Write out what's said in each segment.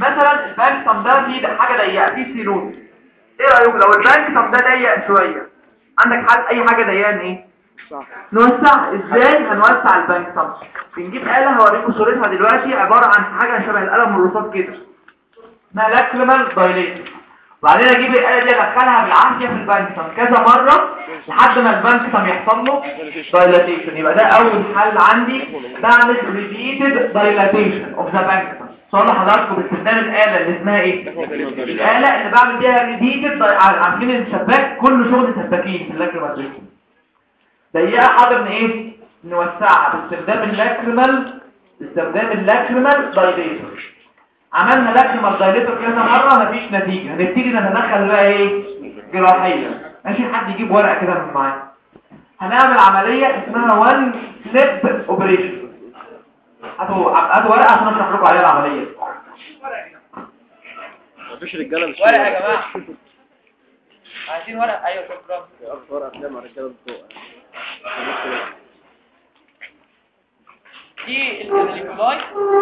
مثلا البانكتم ده فيه حاجه ضيقه فيه سينوز ايه رايكم لو البانكتم ده ضيق شويه عندك حل اي حاجه ضيقه ايه صح نوسع ازاي هنوسع البانكتم بنجيب آلة هوريكم صورتها دلوقتي عبارة عن حاجة شبه القلم الرصاص كده اسمها لاكريمال دايليتر وبعدين اجيب الآلة دي ادخلها بالعافية في البانكتم كذا مرة لحد ما البانكتم يحصل له دايلاتيشن يبقى ده اول حل عندي بعمل ريبيتد دايلاتيشن اوف ذا بانكتم صلح لحضراتكم باستخدام الآلة اللي اسمها ايه الآلة اللي بعمل بيها ريبيتد عارفين الشباك كله شغل سباكين في اللاكريمال دايليتر ضيقه حاضر ان ايه نوسعها باستخدام اللاكريمال باستخدام اللاكريمال دايليتور عملنا لاكريمال دايليتور كذا مره مفيش نتيجه هنبتدي نتدخل بقى ايه جراحيا ماشي حد يجيب ورقه كده من معاه هنعمل عمليه اسمها وان سليب اوبريشن هاتوا هاتوا ورقه عشان اشرح لكم عليها العمليه مفيش رجاله مش ورقة يا جماعة عايزين ورق ايوه شكرا اكبر افلام على رجاله فوق دي الكاناليكولاي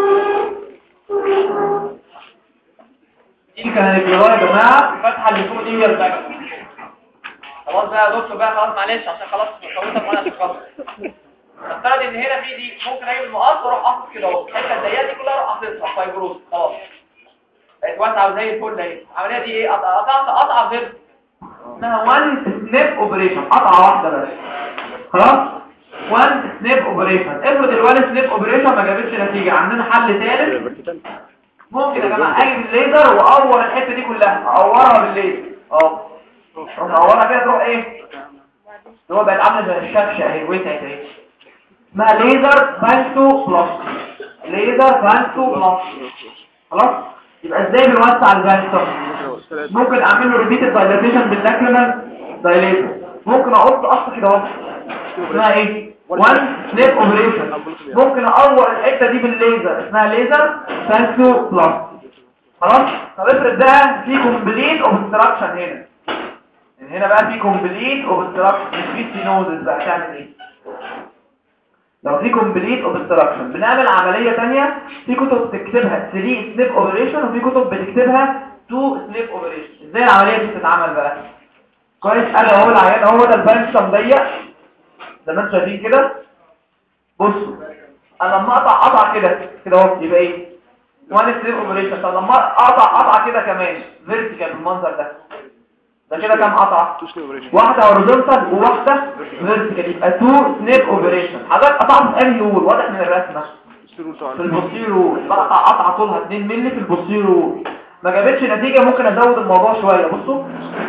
دي كان الجراحه يا جماعه الفتحه اللي فوق دي هي الباك خلاص بقى يا دكتور بقى خلاص معلش عشان خلاص فوتك وانا عشان خلاص نفترض ان هنا في دي ممكن اجيب المقص واروح حاطط كده اهو الحته الضيقه دي كلها اروح حاططها فايبروز خلاص بقت واسعه وزي الفل اهي العمليه دي ايه قطع قطعت قطعه غير اسمها وان سنيب اوبريشن قطعه واحده بس خلاص وان سنيب اوبريشن افرض الوان سنيب اوبريشن ما جابتش نتيجه عندنا حل ثالث ممكن يا جماعه اجيب الليزر واقور الحته دي كلها اقورها بالليزر اهو تروح اقورها كده تروح ايه هو بقت عامله زي الشبشه اهي وسعت اهي اسمها ليزر بانتو بلاستي ليزر بانتو بلاستي خلاص يبقى ازاي بنوسع البانتو ممكن اعمل له ريبيت دايلاتيشن باللاكريمال دايليتر ممكن احط قصه كده اهو اسمها ايه وان سليب اوبريشن ممكن اقور الحته دي بالليزر اسمها ليزر سانسو بلاس خلاص طب افرض ده في كومبليت اوبستراكشن هنا يعني هنا بقى في كومبليت اوبستراكشن مش في سينوزس بقى تعمل ايه لو في كومبليت اوبستراكشن بنعمل عمليه ثانيه في كتب بتكتبها 3 سليب اوبريشن وفي كتب بتكتبها 2 سليب اوبريشن ازاي العمليه دي بتتعمل بقى كويس انا اهو العيان اهو ده البنشم ضيق زي ما انتم شايفين كده بصوا انا لما اقطع قطعه كده كده اهو يبقى ايه وان سليب اوبريشن طب لما اقطع قطعه كده كمان فيرتيكال بالمنظر ده ده كده كام قطعه واحده هوريزونتال وواحده فيرتيكال يبقى 2 سنيب اوبريشن حضرتك قطعت في انهي رول واضح من الرسمه في البوستيرو بقطع قطعه طولها 2 مللي في البوستيرو ما جابتش نتيجه ممكن ازود الموضوع شويه بصوا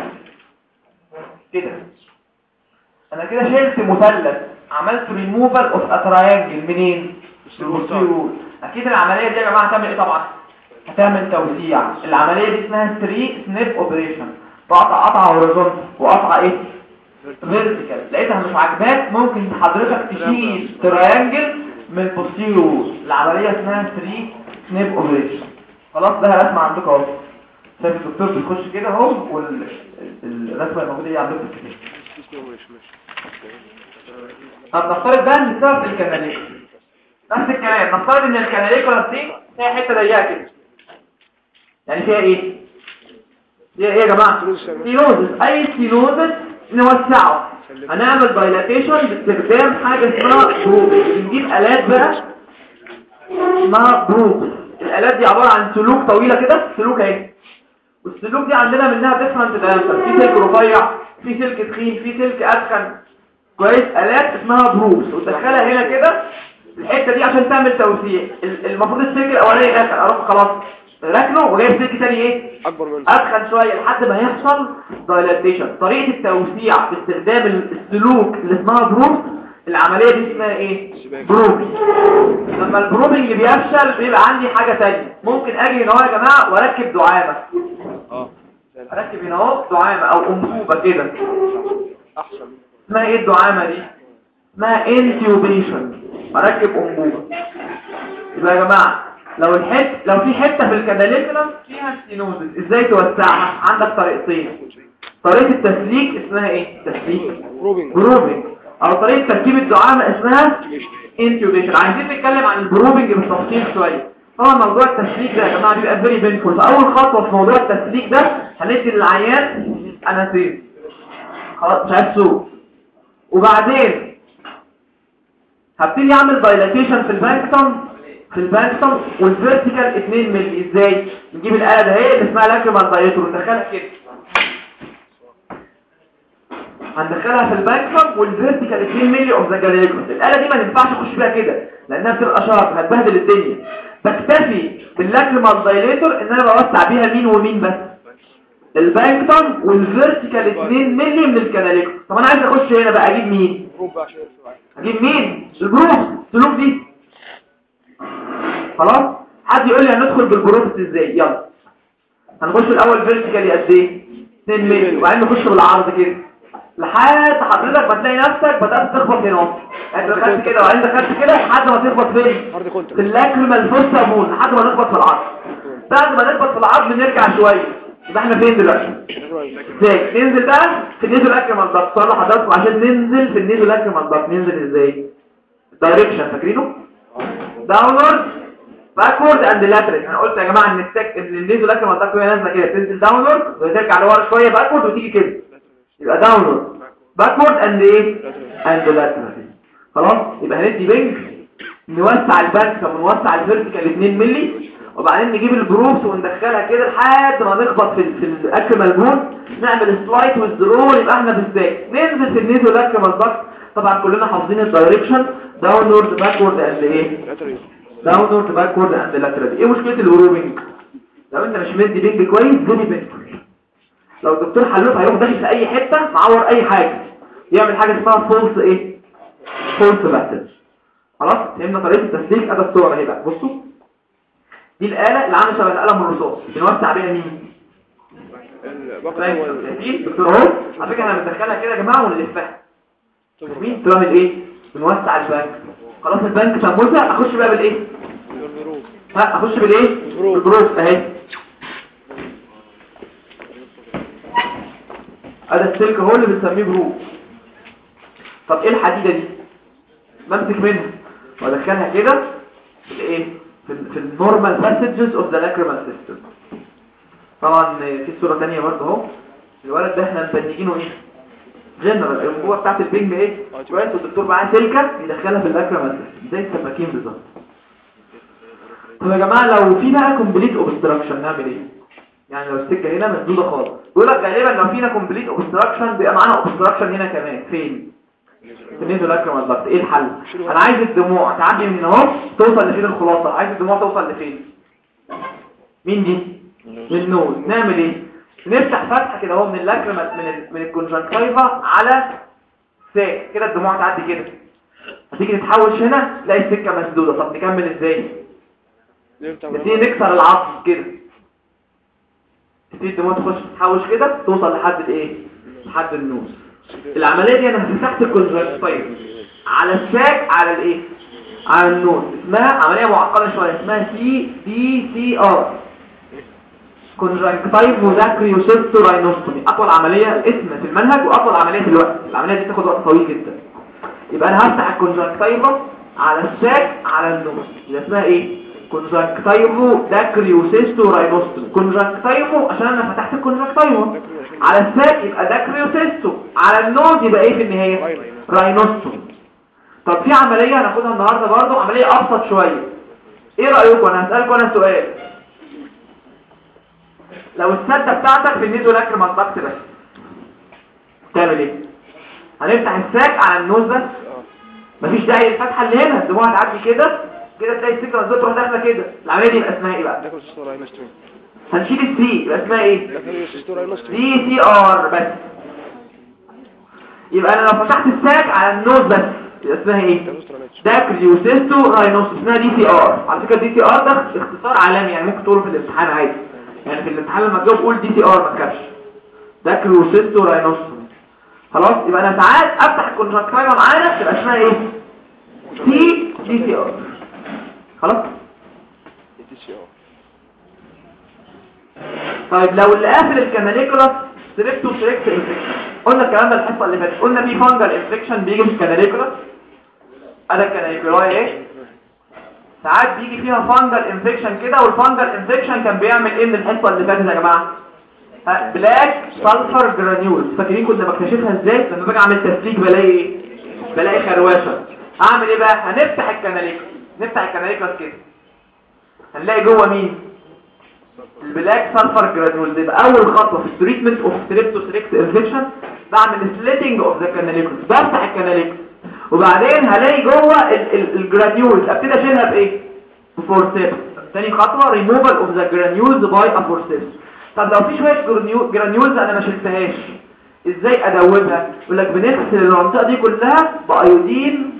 كده انا كده شلت مثلث عملت ريموفال اوف اتراينجل منين البوستيرو اكيد العمليه دي يا جماعه هتعمل ايه طبعا هتعمل توسيع العمليه دي اسمها 3 سنيب اوبريشن بقطع قطعه هوريزونتال وقطعه ايه فيرتيكال لقيتها مش عاجباك ممكن حضرتك تشيل تراينجل من البوستيرو العمليه اسمها 3 سنيب اوبريشن خلاص ده رسمه عندكم اهو شايف الدكتور بيخش كده اهو والرسمه الموجوده دي عندكم في الكتاب طب نفترض بقى ان السبب في الكناليكولا نفس الكلام نفترض ان الكناليكولا دي فيها حته ضيقه كده يعني فيها ايه فيها ايه يا جماعه سينوزس اي سينوزس نوسعه هنعمل بايلاتيشن باستخدام حاجه اسمها بروب نجيب الات بقى اسمها بروب الالات دي عباره عن سلوك طويله كده سلوك اهي والسلوك دي عندنا منها ديفرنت دايمتر في سلك رفيع في سلك تخين في سلك ادخن كويس الات اسمها بروبس وتدخلها هنا كده الحته دي عشان تعمل توسيع المفروض السلك الاولاني داخل اروح خلاص ركنه وجايب سلك تاني ايه اكبر منه ادخل شويه لحد ما يحصل دايلاتيشن طريقه التوسيع باستخدام السلوك اللي اسمها بروبس العمليه دي اسمها ايه بروبي لما البروبنج بيفشل بيبقى عندي حاجه ثانيه ممكن اجي هنا اهو يا جماعه واركب دعامه اه اركب هنا اهو دعامه او انبوبه كده احسن اسمها ايه الدعامه دي اسمها انتيوبيشن اركب انبوبه يبقى يا جماعه لو الحت لو في حته في الكاناليكولم فيها ستينوزس ازاي توسعها عندك طريقتين طريقه التسليك اسمها ايه تسليك روبنج بروبنج او طريقه تركيب الدعامه اسمها انتيوبيشن عايزين نتكلم عن البروبنج بالتفصيل شويه طبعا موضوع التسليك ده يا جماعه بيبقى فيري بينفول فاول خطوه في موضوع التسليك ده هندي للعيان اناسيب خلاص مش عايز صوت وبعدين هبتدي اعمل دايلاتيشن في البانكتم في البانكتم والفيرتيكال 2 مللي ازاي نجيب الاله ده هي اللي اسمها لاكريمال دايتور ندخلها كده هندخلها في البانكتم والفيرتيكال 2 مللي اوف ذا جاليكوس الاله دي ما ينفعش اخش بيها كده لانها بتبقى شارب هتبهدل الدنيا بكتفي باللاكريمال دايليتور ان انا بوسع بيها مين ومين بس البانكتم والفيرتيكال 2 مللي من الكناليكوس طب انا عايز اخش هنا بقى اجيب مين روب بقى عشان يرفع اجيب مين البروف السلوك دي خلاص حد يقول لي هندخل بالبروف ازاي يلا هنخش الاول فيرتيكالي قد ايه 2 مللي وبعدين نخش بالعرض كده لحد حضرتك ما تلاقي نفسك بدات تخبط هنا اهو انت دخلت كده وبعدين دخلت كده لحد ما تخبط فين هارد في كونتر اللاكريمال فوسا مون لحد ما نخبط في العظم بعد ما نخبط في العظم نرجع شويه يبقى احنا فين دلوقتي ازاي ننزل بقى في النيزو لاكريمال ضغط صار حضراتكم عشان ننزل في النيزو لاكريمال ضغط ننزل ازاي دايركشن فاكرينه داونورد باكورد اند لاترال انا قلت يا جماعه ان التك ان النيزو لاكريمال ضغط وهي نازله كده تنزل داونورد وترجع لورا شويه باكورد وتيجي كده يبقى داونورد باكورد اند ايه اند لاترال خلاص يبقى هندي بنج نوسع الباكسة ونوسع الفيرتيكال 2 مللي وبعدين نجيب البروفس وندخلها كده لحد ما نخبط في ال- في الاكريمال بون نعمل سلايت والزرور يبقى احنا في الساك ننزل في النيزو الاكريمال ضغط طبعا كلنا حافظين الدايركشن داونورد باكورد اند ايه داونورد باكورد اند لاترال ايه مشكله الوروبنج لو انت مش مدي بنج كويس فيري بنج لو الدكتور حلوف هيروح داخل في اي حته معور اي حاجه يعمل حاجه اسمها فولس ايه فولس باسج خلاص فهمنا طريقه التسليك ادي الصور اهي بقى بصوا دي الاله اللي عامله شبه القلم الرصاص بنوسع بيها مين دي دكتور اهو على فكره احنا بندخلها كده يا جماعه ونلفها مين تعمل ايه بنوسع البنك خلاص البنك شموسه اخش بقى بالايه ها اخش بالايه بالبروف اهي ادي السلك هو اللي بنسميه بروف طب ايه الحديده دي بمسك منها وادخلها كده في الايه في ال في النورمال باسجز اوف ذا لاكريمال سيستم طبعا في صوره ثانيه برضه اهو الولد ده احنا مبنيينه ايه جنرال الانبوبه بتاعت البنج ايه كويس والدكتور معاه سلكه يدخلها في الاكريمال سيستم زي السباكين بالظبط طب يا جماعه لو في بقى كومبليت اوبستراكشن نعمل ايه يعني لو السكه هنا مسدوده خالص بيقول لك غالبا لو فينا كومبليت اوبستراكشن بيبقى معانا اوبستراكشن هنا كمان فين في النيزو لاكريمال ضغط ايه الحل انا عايز الدموع تعدي من اهو توصل لفين الخلاصه عايز الدموع توصل لفين مين دي للنوز نعمل ايه نفتح فتحه كده اهو من اللاكريمال من ال من الكونجنكتيفا على ساك كده الدموع تعدي كده هتيجي تتحوش هنا تلاقي السكه مسدوده طب نكمل ازاي نبتدي نكسر العظم كده تبتدي الدموع تخش تتحوش كده توصل لحد الايه لحد النوز العمليه دي انا فتحت الكونجنكتيفا على الساك على الايه على النوز اسمها عمليه معقده شويه اسمها سي دي سي ار كونجنكتيف وذاكريوسيستو راينوستومي اطول عمليه اسم في المنهج واطول عمليه في الوقت العمليه دي بتاخد وقت طويل جدا يبقى انا هفتح الكونجنكتيفا على الساك على النوز يبقى اسمها ايه كونجنكتيفو داكريوسيستو راينوستومي كونجنكتيفو عشان انا فتحت الكونجنكتيفا على الساك يبقى داكريوسيستو على النوز يبقى ايه في النهايه راينوستومي طب في عمليه هناخدها النهارده برضه عمليه ابسط شويه ايه رايكم انا هسالكم انا سؤال لو السده بتاعتك في النيزو لاكريمال ضغط بس تعمل ايه هنفتح الساك على النوز بس مفيش داعي للفتحه اللي هنا الدموع هتعدي كده كده تلاقي السكه مسدوده تروح داخله كده العمليه دي يبقى اسمها ايه بقى هنشيل السي يبقى اسمها ايه دي سي ار بس يبقى انا لو فتحت الساك على النوز بس يبقى اسمها ايه داكريوسيستو راينوس اسمها دي سي ار على فكره دي سي ار ده اختصار عالمي يعني ممكن تقوله في الامتحان عادي يعني في الامتحان لما تجاوب قول دي سي ار ما تكتبش داكريوسيستو راينوس خلاص يبقى انا ساعات افتح الكونجكتيفا معانا تبقى اسمها ايه سي دي سي ار خلاص طيب لو اللي قافل الكاناليكولاس سريبتو سريكت انفكشن قلنا الكلام ده الحصه اللي فاتت قلنا في فانجل انفكشن بيجي في الكاناليكولاس ادي الكاناليكولاي ايه ساعات بيجي فيها فانجل انفكشن كده والفانجل انفكشن كان بيعمل ايه من الحصه اللي فاتت يا جماعه ها، بلاك سلفر جرانيولز فاكرين كنا بكتشفها ازاي لما باجي اعمل تسليك بلاقي ايه بلاقي خروشه اعمل ايه بقى هنفتح الكناليكس نفتح الكناليكس كده هنلاقي جوه مين البلاك سلفر جرانيولز يبقى اول خطوه في التريتمنت اوف ستريبتوسيركت انفكشن بعمل سليتنج اوف ذا كاناليكس بفتح الكاناليكس وبعدين هلاقي جوه الجرانيولز ابتدي اشيلها بايه بفورسيبس تاني خطوه ريموفال اوف ذا جرانيولز باي ا فورسيبس طب لو في شويه جرانيو- جرانيولز انا ما شلتهاش ازاي ادوبها يقول لك بنغسل المنطقه دي كلها بايودين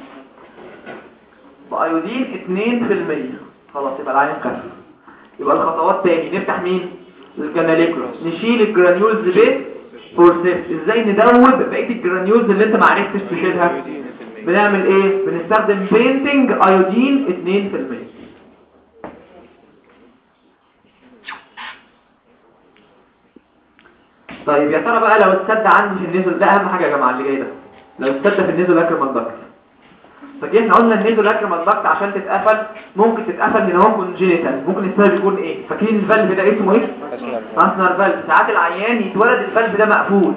بايودين 2% خلاص يبقى العين خف يبقى الخطوات تاني نفتح مين الكاناليكولوس نشيل الجرانيولز بيه فورسيبس ازاي ندوب بقيه الجرانيولز اللي انت ما عرفتش تشيلها بنعمل ايه بنستخدم بينتنج ايودين 2% طيب يا ترى بقى لو السد عندي في النزل ده اهم حاجه يا جماعه اللي جاي ده لو السد في النزل لاكريمال داكت فاكر احنا قلنا النيزو لاكريمال داكت عشان تتقفل ممكن تتقفل من هو كونجينيتال ممكن السبب يكون ايه فاكرين الفالف ده اسمه ايه ماسنر فالف ساعات العيان يتولد الفالف ده مقفول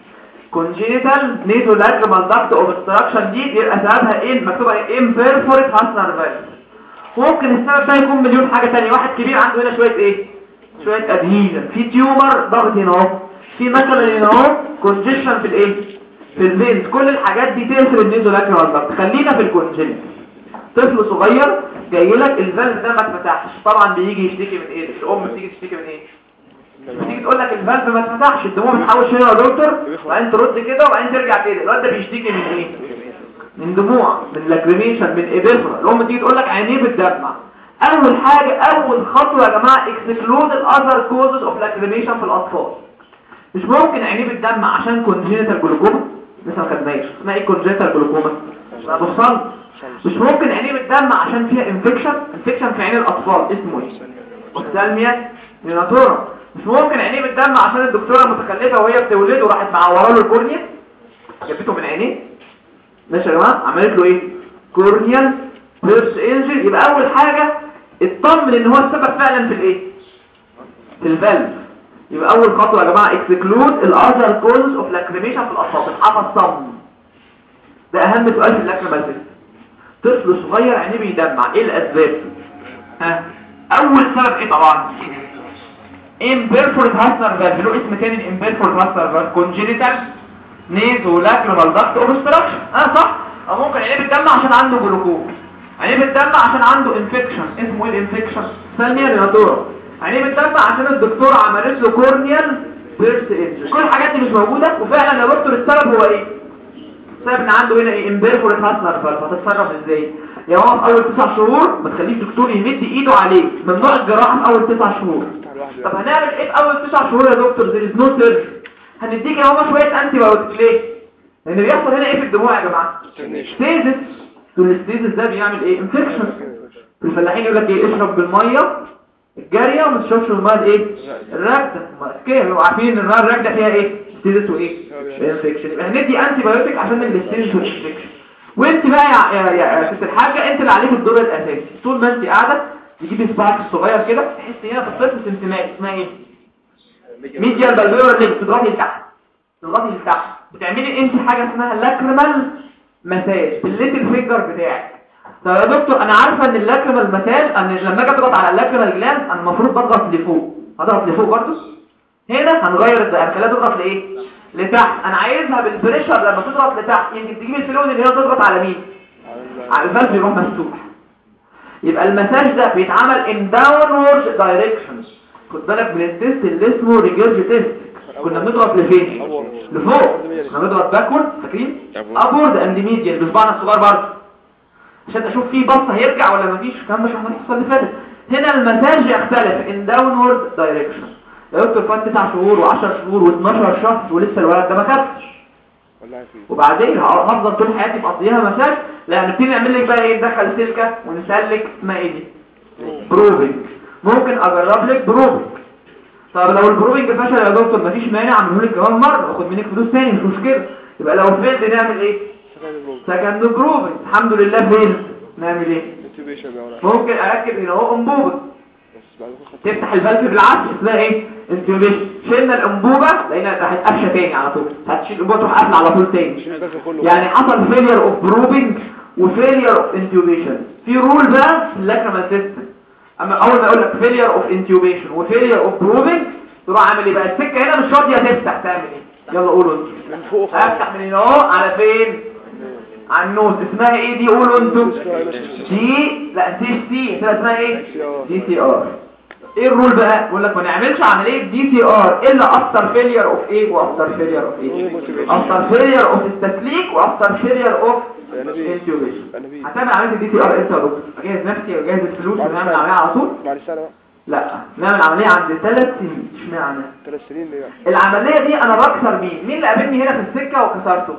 كونجينيتال نيزو لاكريمال داكت اوبستراكشن دي بيبقى سببها ايه مكتوبه ايه امبيرفورت ماسنر فالف ممكن السبب ده يكون مليون حاجه ثانيه واحد كبير عنده هنا شويه ايه شويه ادهيجن في تيومر ضغط هنا اهو في مثلا هنا اهو كونجيشن في الايه في الفينز كل الحاجات دي تقفل النيزو لاكريمال داكت خلينا في الكونجينيتال طفل صغير جاي لك الفالف ده ما اتفتحش طبعا بيجي يشتكي من ايه الام بتيجي تشتكي من ايه بتيجي تقول لك الفالف ما اتفتحش الدموع بتحوش هنا يا دكتور وبعدين ترد كده وبعدين ترجع كده الواد ده بيشتكي من ايه من دموع من لاكريميشن من ابيفرا الام تيجي تقول لك عينيه بتدمع اول حاجه اول خطوه يا جماعه اكسكلود الاذر كوزز اوف لاكريميشن في الاطفال مش ممكن عينيه بتدمع عشان كونجينيتال جلوكوما لسه ما خدناش اسمها ايه كونجينيتال جلوكوما ما بصل مش ممكن عينيه بتدمع عشان فيها انفكشن انفكشن في عين الاطفال اسمه ايه اوفثالميا نيوناتورا مش ممكن عينيه بتدمع عشان الدكتوره متخلفه وهي بتولده راحت معوره له الكورنيا جابته من عينيه ماشي يا جماعه عملت له ايه كورنيال بيرس انجل يبقى اول حاجه اطمن ان هو السبب فعلا في الايه في الفالف يبقى اول خطوه يا جماعه اكسكلود الاذر كوز اوف لاكريميشن في الاطفال تتحفظ صم ده اهم سؤال في اللاكريمال سيستم طفل صغير عينيه بيدمع ايه الاسباب ها اول سبب ايه طبعا امبيرفورت هاسنر فالف له اسم تاني الامبيرفورت هاسنر فالف كونجينيتال نيزو لاكريمال داكت اوبستراكشن اه صح او ممكن عينيه بتدمع عشان عنده جلوكوز عينيه بتدمع عشان عنده انفكشن اسمه ايه الانفكشن ثانيه لناتورا عينيه بتدمع عشان الدكتور عملت له كورنيال بيرس انجري كل الحاجات دي مش موجوده وفعلا يا دكتور السبب هو ايه السبب ان عنده هنا ايه امبيرفورت هاسنر فالف هتتصرف ازاي يا هو في اول تسع شهور ما تخليش الدكتور يمد ايده عليه ممنوع الجراحه في اول تسع شهور طب هنعمل ايه في اول تسع شهور يا دكتور there is no surgery هنديك يا ماما شويه انتي بايوتيك ليه لان بيحصل هنا ايه في الدموع يا جماعه ستيزس والستيزس ده بيعمل ايه انفكشن الفلاحين يقول لك ايه اشرب بالميه الجاريه وما تشربش بالميه الايه الراكده ما كده هو عارفين ان الميه الراكده فيها ايه ستيزس وايه انفكشن يبقى هندي انتي بايوتيك عشان الستيزس والانفكشن وانت بقى يا يا يا ست الحاجه انت اللي عليك الدور الاساسي طول ما انت قاعده تجيبي صباعك الصغير كده تحسي هنا في الطفل سنتيمات اسمها ايه ميديال بالبيور اللي بتضغطي لتحت تضغطي لتحت بتعملي انت حاجه اسمها لاكريمال مساج بالليتل فينجر بتاعك طب يا دكتور انا عارفه ان اللاكريمال مساج ان لما اجي اضغط على اللاكريمال جلاند انا المفروض بضغط لفوق هضغط لفوق برضه هنا هنغير الدقه خليها تضغط لايه لتحت انا عايزها بالبريشر لما تضغط لتحت يمكن تجيب الفلويد اللي هي تضغط على مين على الفالف يروح مفتوح يبقى المساج ده بيتعمل in downward direction خد بالك من التست اللي اسمه ريجيرج تيست كنا بنضغط لفين لفوق كنا بنضغط باكورد فاكرين ابورد اند ميديان بصبعنا الصغير برضه عشان اشوف فيه بصه هيرجع ولا مفيش الكلام ده شفنا الحصه اللي فاتت هنا المساج يختلف in downward direction لو دكتور فات 9 شهور و10 شهور و12 شهر ولسه الولد ده ما خدش وبعدين هفضل طول حياتي بقضيها مساج لا هنبتدي نعمل لك بقى ايه ندخل سلكه ونسلك اسمها ايه دي بروفنج ممكن اجرب لك بروفنج طب لو البروفنج فشل يا دكتور مفيش مانع اعمله لك كمان مره واخد منك فلوس تاني مش مشكله يبقى لو فيلد نعمل ايه سكند بروفنج الحمد لله فيلد نعمل ايه انتوبيشن يا ولد ممكن اركب هنا اهو انبوبه بس بعد ما خدت تفتح الفالف بالعكس اسمها ايه انتوبيشن شلنا الانبوبه لقينا راحت قفشه تاني على طول هتشيل الانبوبه تروح قافله على طول تاني مش الجهاز كله يعني حصل فيلير اوف بروبنج وفيلير اوف انتوبيشن في رول بقى في اللاكريمال سيستم اما اول ما اقول لك فيلير اوف انتوبيشن وفيلير اوف بروبنج تروح عامل ايه بقى السكه هنا مش راضيه تفتح تعمل ايه يلا قولوا انتوا من فوق خالص افتح من هنا اهو على فين على النوت اسمها ايه دي قولوا انتوا دي لا سي سي هتبقى اسمها ايه دي سي ار ايه الرول بقى بيقول لك ما نعملش عمليه دي سي ار الا افتر فيلير اوف ايه وافتر فيلير اوف ايه افتر فيلير اوف التسليك وافتر فيلير اوف انتوبيشن هتعمل عمليه الدي سي ار امتى يا دكتور اجهز نفسي واجهز الفلوس ونعمل عمليه على طول بعد السنة بقى لا نعمل عمليه عند ثلاث سنين اشمعنى ثلاث سنين ليه بقى العمليه دي انا بكسر مين مين اللي قابلني هنا في السكه وكسرته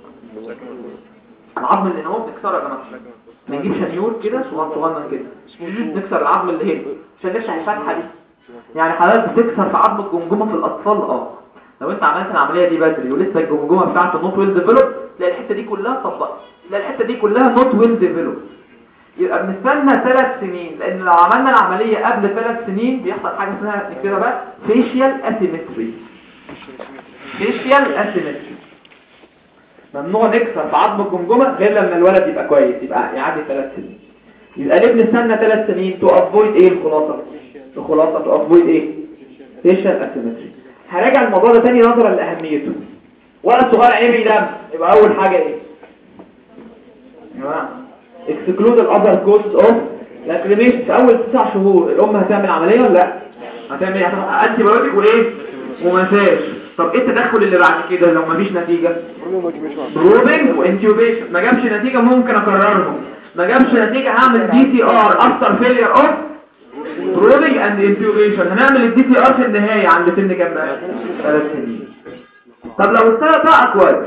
العظم اللي هنا هو بنكسره يا جماعه ما نجيب شنيور كده صغنن صغنن كده نكسر العظم اللي هنا عشان نفتح الفتحه دي يعني حضرتك بتكسر في عظم الجمجمه في الاطفال اه لو انت عملت العمليه دي بدري ولسه الجمجمه بتاعته نوت ويل ديفلوب تلاقي الحته دي كلها طبقت تلاقي الحته دي كلها نوت ويل ديفلوب يبقى بنستنى ثلاث سنين لان لو عملنا العمليه قبل ثلاث سنين بيحصل حاجه اسمها نكتبها بقى فيشيال اسيمتري فيشيال اسيمتري ممنوع نكسر في عظم الجمجمه غير لما الولد يبقى كويس يبقى يعدي ثلاث سنين يبقى ليه بنستنى ثلاث سنين تو افويد ايه الخلاصه الخلاصه تو افويد ايه فيشيال اسيمتري هراجع الموضوع ده تاني نظرا لاهميته ولد صغير عينيه دم يبقى اول حاجه ايه يا جماعه اكسكلود الاذر كوست اوف لاكريميشن في اول تسع شهور الام هتعمل عمليه ولا لا هتعمل ايه هتروح انتي بايوتيك وايه ومساج طب ايه التدخل اللي بعد كده لو مفيش نتيجه برضه ما تجيبش معاه بروبنج وانتيوبيشن ما جابش نتيجه ممكن اكررهم ما جابش نتيجه هعمل دي سي ار افتر فيلير اوف بروبنج اند انتيوبيشن هنعمل الدي سي ار في النهايه عند سن كام بقى ثلاث سنين طب لو السنه بقى كويس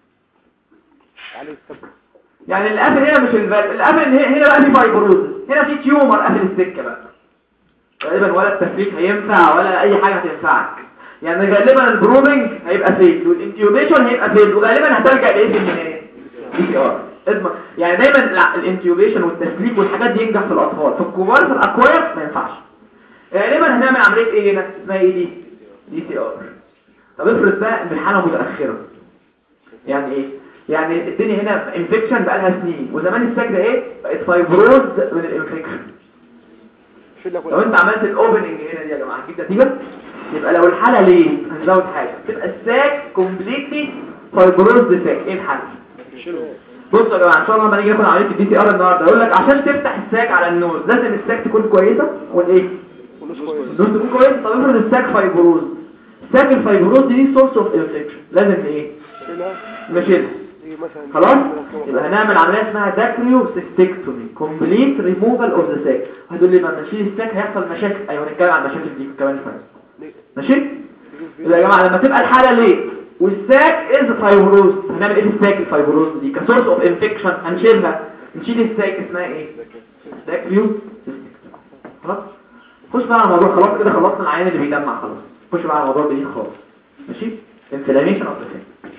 عليه السبب يعني القفل هنا مش الفالف القفل هنا هنا بقى في فايبروز هنا في تيومر قافل السكه بقى غالبا ولا التفريق هينفع ولا اي حاجه هتنفعك يعني غالبا البرومنج هيبقى فيك والانتيوبيشن هيبقى فيك وغالبا هترجع لايه في النهايه دي ار اضمن يعني دايما الع- الانتيوبيشن والتسليك والحاجات دي ينجح في الاطفال في الكبار في الاكواير ما ينفعش غالبا هنعمل عمليه ايه هنا اسمها ايه دي دي سي ار طب افرض بقى ان الحاله متاخره يعني ايه يعني الدنيا هنا انفكشن بقى لها سنين وزمان السجده ايه بقت فايبروز من الانفكشن شيل لك لو انت عملت الاوبننج هنا دي يا جماعه هتجيب نتيجه يبقى لو الحاله ليه هنزود حاجه تبقى الساك كومبليتلي فايبروز ساك ايه الحل شيله بصوا يا جماعه ان شاء الله لما نيجي ناخد عمليه الدي سي ار النهارده اقول لك عشان تفتح الساك على النوز لازم الساك تكون كويسه والايه ونص كويس النوز تكون كويسه طب افرض الساك فايبروز الساك الفايبروز دي سورس اوف انفكشن لازم ايه شيلها نشيلها دي مثلا خلاص يبقى هنعمل عمليه اسمها داكريو سيستكتومي كومبليت ريموفال اوف ذا ساك هتقول لي ما نشيل الساك هيحصل مشاكل ايوه هنتكلم عن المشاكل دي كمان شويه ماشي يبقى يا جماعه لما تبقى الحاله ليه والساك از فايبروز هنعمل ايه في الساك الفايبروز دي كسورس اوف انفكشن هنشيلها نشيل الساك اسمها ايه داكريو سيستكتومي خلاص خش بقى على الموضوع خلاص كده خلصنا العيان اللي بيدمع خلاص خش بقى على الموضوع الجديد خالص ماشي انفلاميشن اوف ذا ساك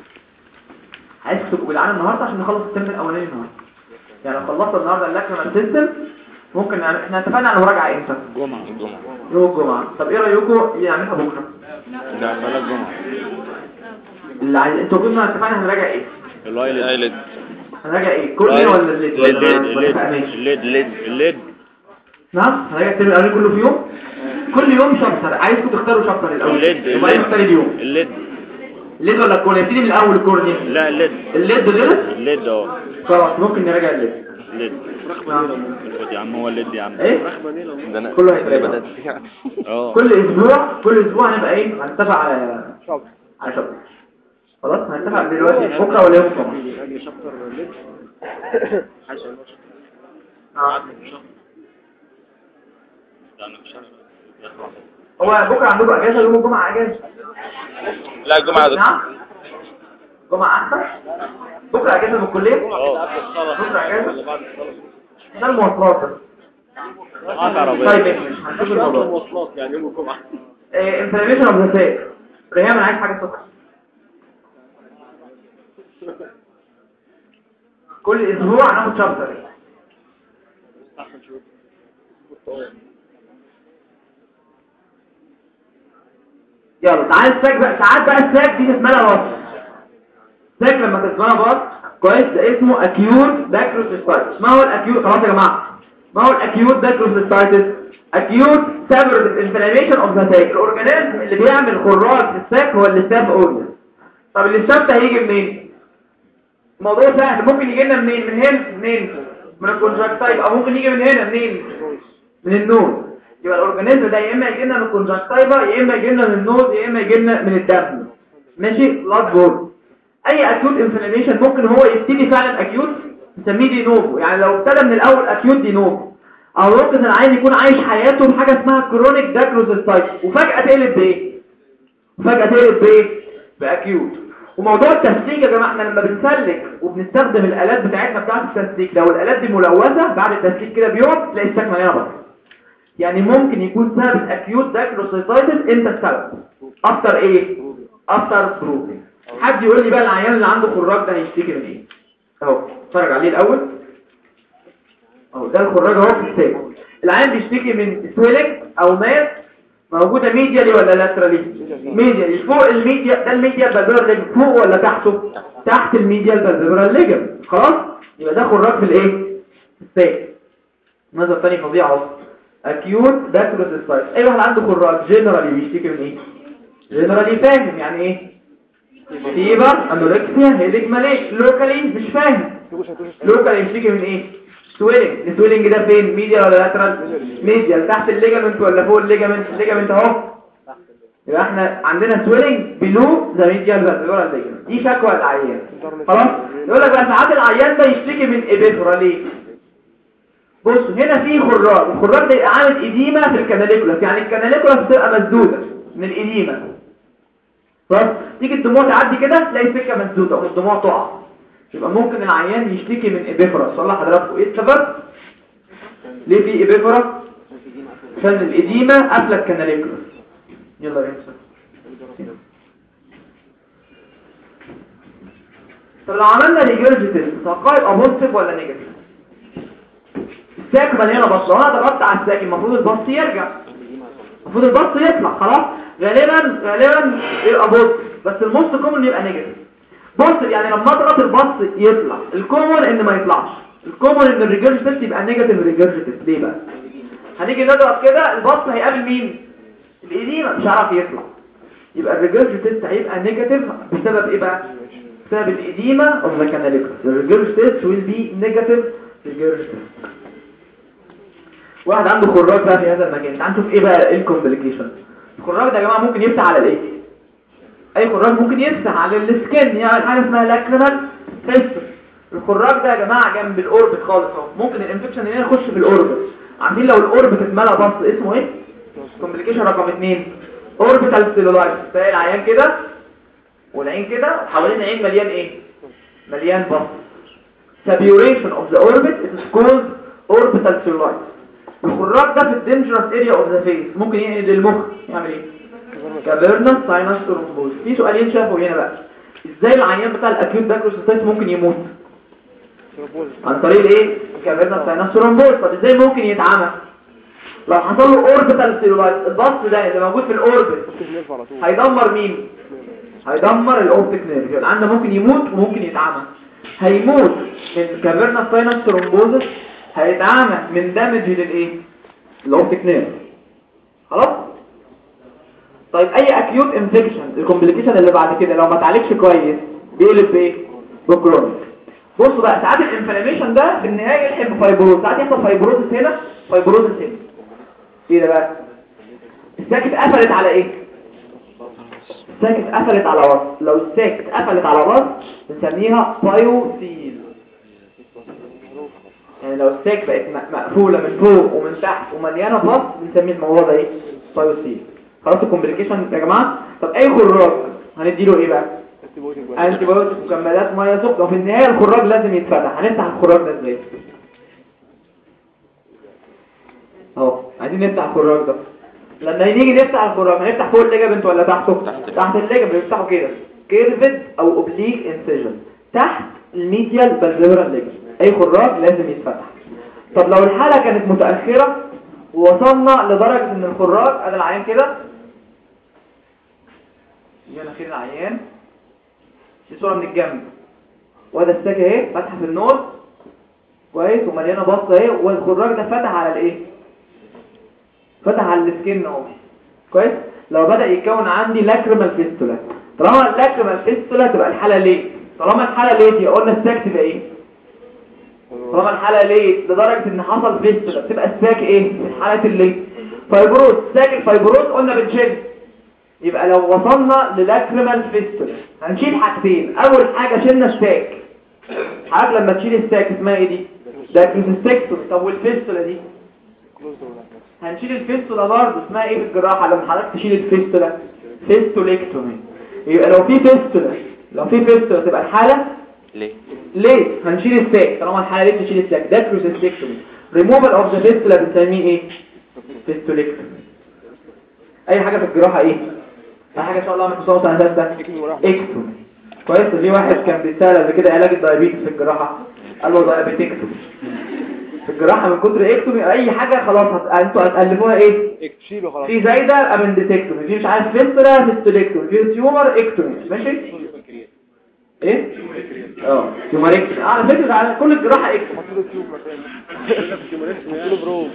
عايز تبقوا جدعان النهارده عشان نخلص الترم الاولاني النهارده يعني لو خلصنا النهارده اللاكريمال سيستم ممكن نعمل احنا اتفقنا على المراجعه امتى جمعة الجمعة يوم الجمعه طب ايه رايكم نعملها بكره ده صلاة الجمعة اللي عايز انتوا قلنا اتفقنا هنراجع ايه اللايلد هنراجع ايه كل ايه ولا الليد الليد ولا الليد ولا ماشي الليد الليد الليد نعم هنراجع الترم الاولاني كله في يوم كل يوم شابتر عايزكم تختاروا شابتر الاول الليد وبعدين نختار اليوم الليد الليد ولا الكورنيا نبتدي من الاول الكورنيا لا الليد الليد غلط الليد اه خلاص ممكن نراجع الليد الليد نعم. الفوت يا عم هو الليد يا عم ايه ده انا كله هيتراجع اه كل اسبوع كل اسبوع هنبقى ايه هنتفق على شاطر على شابتر خلاص هنتفق دلوقتي بكره ولا يوم الجمعه اجي شابتر ليد حسن آه. هو بكره عندكم اجازه يوم الجمعه اجازه لا الجمعة ده نعم جمعه احسن بكره اجازه من الكليه اه بكره اجازه ده المواصلات ده. معاك عربية طيب ماشي هنشوف الموضوع مواصلات يعني يوم الجمعة انفلاميشن اوف ذا ساك ريهام انا عايز حاجه سكر كل اسبوع هناخد شابتر يلا تعال الساك بقى ساعات بقى الساك دي اسمها وصف ساك لما تسمعها بص كويس ده اسمه اكيوت داكروسيستايتس ما هو الاكيوت خلاص يا جماعه ما هو الاكيوت داكروسيستايتس اكيوت سابرد انفلاميشن اوف ذا ساك الاورجانيزم اللي بيعمل خراج في الساك هو الاستاف اورجان طب الاستاف ده هيجي منين الموضوع سهل ممكن يجي لنا منين من هنا منين من الكونجكتايف او ممكن يجي من هنا منين من النود يبقى الاورجانيزم ده يا اما يجي لنا من الكونجكتيفا يا اما يجي لنا من النود يا اما يجي لنا من الدم ماشي بلاد بول اي اكيوت انفلاميشن ممكن هو يبتدي فعلا اكيوت نسميه دي نوفو يعني لو ابتدى من الاول اكيوت دي نوفو او ممكن العيان يكون عايش حياته بحاجه اسمها كرونيك داكروزيستايتس وفجاه تقلب بايه فجاه تقلب بايه باكيوت وموضوع التسليك يا جماعه احنا لما بنسلك وبنستخدم الالات بتاعتنا بتاعه التسليك لو الالات دي ملوثه بعد التسليك كده بيوم تلاقي الساك مليانه بطل يعني ممكن يكون سبب الاكيوت داكروسيتايتس انت السبب افتر ايه افتر بروفين حد يقول لي بقى العيان اللي عنده خراج ده هيشتكي من ايه اهو اتفرج عليه الاول اهو ده الخراج اهو في الساك العيان بيشتكي من سويلنج او ماس موجوده ميديالي ولا لاترالي ميديالي فوق الميديا ده الميديال بالفيرال ليجم فوق ولا تحته تحت الميديال بالفيرال ليجم خلاص يبقى ده خراج في الايه في الساك نظر تاني فظيع اهو اكيوت داكروسيستايتس اي واحد عنده خراج جنرالي بيشتكي من ايه جنرالي فاهم يعني ايه فيبر انوركسيا هيدك ماليش لوكالي مش فاهم لوكالي يشتكي من ايه سويلنج السويلنج ده فين ميديال ولا لاترال ميديال تحت الليجامنت ولا فوق الليجامنت الليجامنت اهو يبقى احنا عندنا سويلنج بلو ذا ميديال فالفيولار ليجامنت دي شكوى العيان خلاص يقول لك بقى ساعات العيان ده يشتكي من ابيفرا ليه بص هنا في خراج الخراج ده يبقى عامل اديمه في الكاناليكولاس يعني الكاناليكولاس بتبقى مسدوده من الاديمه خلاص تيجي الدموع تعدي كده تلاقي السكه مسدوده والدموع تقع يبقى ممكن العيان يشتكي من ابيفرا صلح حضراتكم ايه السبب ليه في ابيفرا عشان الاديمه قافله الكاناليكولاس يلا يا انسى طب لو عملنا ريجرجيتيف توقع يبقى بوزيتيف ولا نيجاتيف الساك مليانه بص لو انا ضغطت على الساك المفروض البص يرجع المفروض البص يطلع خلاص غالبا غالبا يبقى بص بس الموست كومن يبقى نيجاتيف بص يعني لما اضغط البص يطلع الكومن ان ما يطلعش الكومن ان الريجرجيتيف يبقى نيجاتيف ريجرجيتيف ليه بقى هنيجي نضغط كده البص هيقابل مين الإديمة مش هيعرف يطلع يبقى الريجرجيتيف هيبقى نيجاتيف بسبب ايه بقى بسبب الإديمة of the canalicus the regurgitation will be negative regurgitation واحد عنده خراج بقى في هذا المكان تعال نشوف ايه بقى ايه الكومبليكيشن الخراج ده يا جماعه ممكن يفتح على الايه اي خراج ممكن يفتح على السكن يعني حاجه اسمها لاكريمال فيستر الخراج ده يا جماعه جنب الاوربت خالص اهو ممكن الانفكشن هنا يخش في الاوربت عارفين لو الاوربت اتملى بص اسمه ايه كومبليكيشن رقم 2 اوربيتال سيلولايت تلاقي العيان كده والعين كده حوالين العين مليان ايه مليان بص سابيوريشن اوف ذا اوربت is called orbital cellulitis الخراج ده في الدينجرس اريا اوف ذا فيس ممكن ينقل للمخ يعمل ايه كافيرنس ساينس ثرومبوز في سؤالين شافوا هنا بقى ازاي العيان بتاع الاكيوت داكروسيتايتس ممكن يموت عن طريق الايه كافيرنس ساينس ثرومبوز طب ازاي ممكن يتعمل لو حصل له اوربيتال سيلولايت البص ده اللي موجود في الاوربت هيدمر مين هيدمر الاوبتيك نيرف يعني عنده ممكن يموت وممكن يتعمى هيموت من كافيرنا ساينس ثرومبوزس هيتعمى من دامج للايه الاوبتيك نيرف خلاص طيب اي اكيوت انفكشن الكومبليكيشن اللي بعد كده لو ما اتعالجش كويس بيقلب بايه بكرونيك بصوا بقى ساعات الانفلاميشن ده في النهايه يلحق بفايبروز ساعات يحصل فايبروزس هنا فايبروزس هنا ايه ده بقى الساكت قفلت على ايه الساكت قفلت على وسط لو الساكت قفلت على وسط بنسميها بايوسيل يعني لو الساك بقت م- مقفولة من فوق ومن تحت ومليانة بص بنسمي الموضوع ده ايه بايوسيل خلاص الكومبليكيشن يا جماعة طب اي خراج هنديله ايه بقى انتي بايوتيك مكملات ميه سخنه وفي النهايه الخراج لازم يتفتح هنفتح الخراج ده ازاي اهو عايزين نفتح الخراج ده لما نيجي نفتح الخراج هنفتح فوق الليجامنت ولا تحته تحت الليجامنت بنفتحه كده كيرفد او اوبليك انسيجن تحت الميديال بالفيرال ليجامنت اي خراج لازم يتفتح طب لو الحاله كانت متاخره ووصلنا لدرجة ان الخراج ادي العيان كده دي مناخير العيان دي صورة من الجنب وده الساك اهي فاتحة في النور كويس ومليانة بطة اهي والخراج ده فتح على الايه فتح على السكين اهو كويس لو بدأ يتكون عندي لاكريمال فيستولا طالما اللاكريمال فيستولا تبقى الحالة ليه طالما الحالة ليه دي قلنا الساك تبقى ايه طالما الحالة ليه لدرجة ان حصل فيستولا بتبقى الساك ايه في حالة الليه فايبروز ساك الفايبروز قلنا بنشيل يبقى لو وصلنا للاكريمال فيستولا هنشيل حاجتين اول حاجة شلنا الساك عارف لما تشيل الساك اسمها ايه دي ده كريستكتوم طب والفيستولا دي هنشيل الفيستولا برضه اسمها ايه في الجراحة لما حضرتك تشيل الفيستولا فيستوليكتومي يبقى لو في فيستولا لو في فيستولا تبقى الحالة ليه ليه هنشيل الساك طالما الحالة ليه تشيل الساك ده كريستكتومي ريموفال اوف ذا فيستولا بنسميه ايه فيستوليكتومي اي حاجة في الجراحة ايه اي حاجة ان شاء الله من تصوص هندسة اكتومي كويس في واحد كان بيسأل قبل كده علاج الدايابيتس في الجراحة قال له دايابيتكتومي في الجراحة من كتر اكتومي اي حاجة خلاص هت... انتوا هتألفوها ايه شيله خلاص في زايدة ابندكتومي في مش عارف فيستولا فيستوليكتومي في تيومر اكتومي ماشي ايه اه تيومركتومي آه، على فكرة على كل الجراحة اكتومي حط له تيوب مكانه حط له برو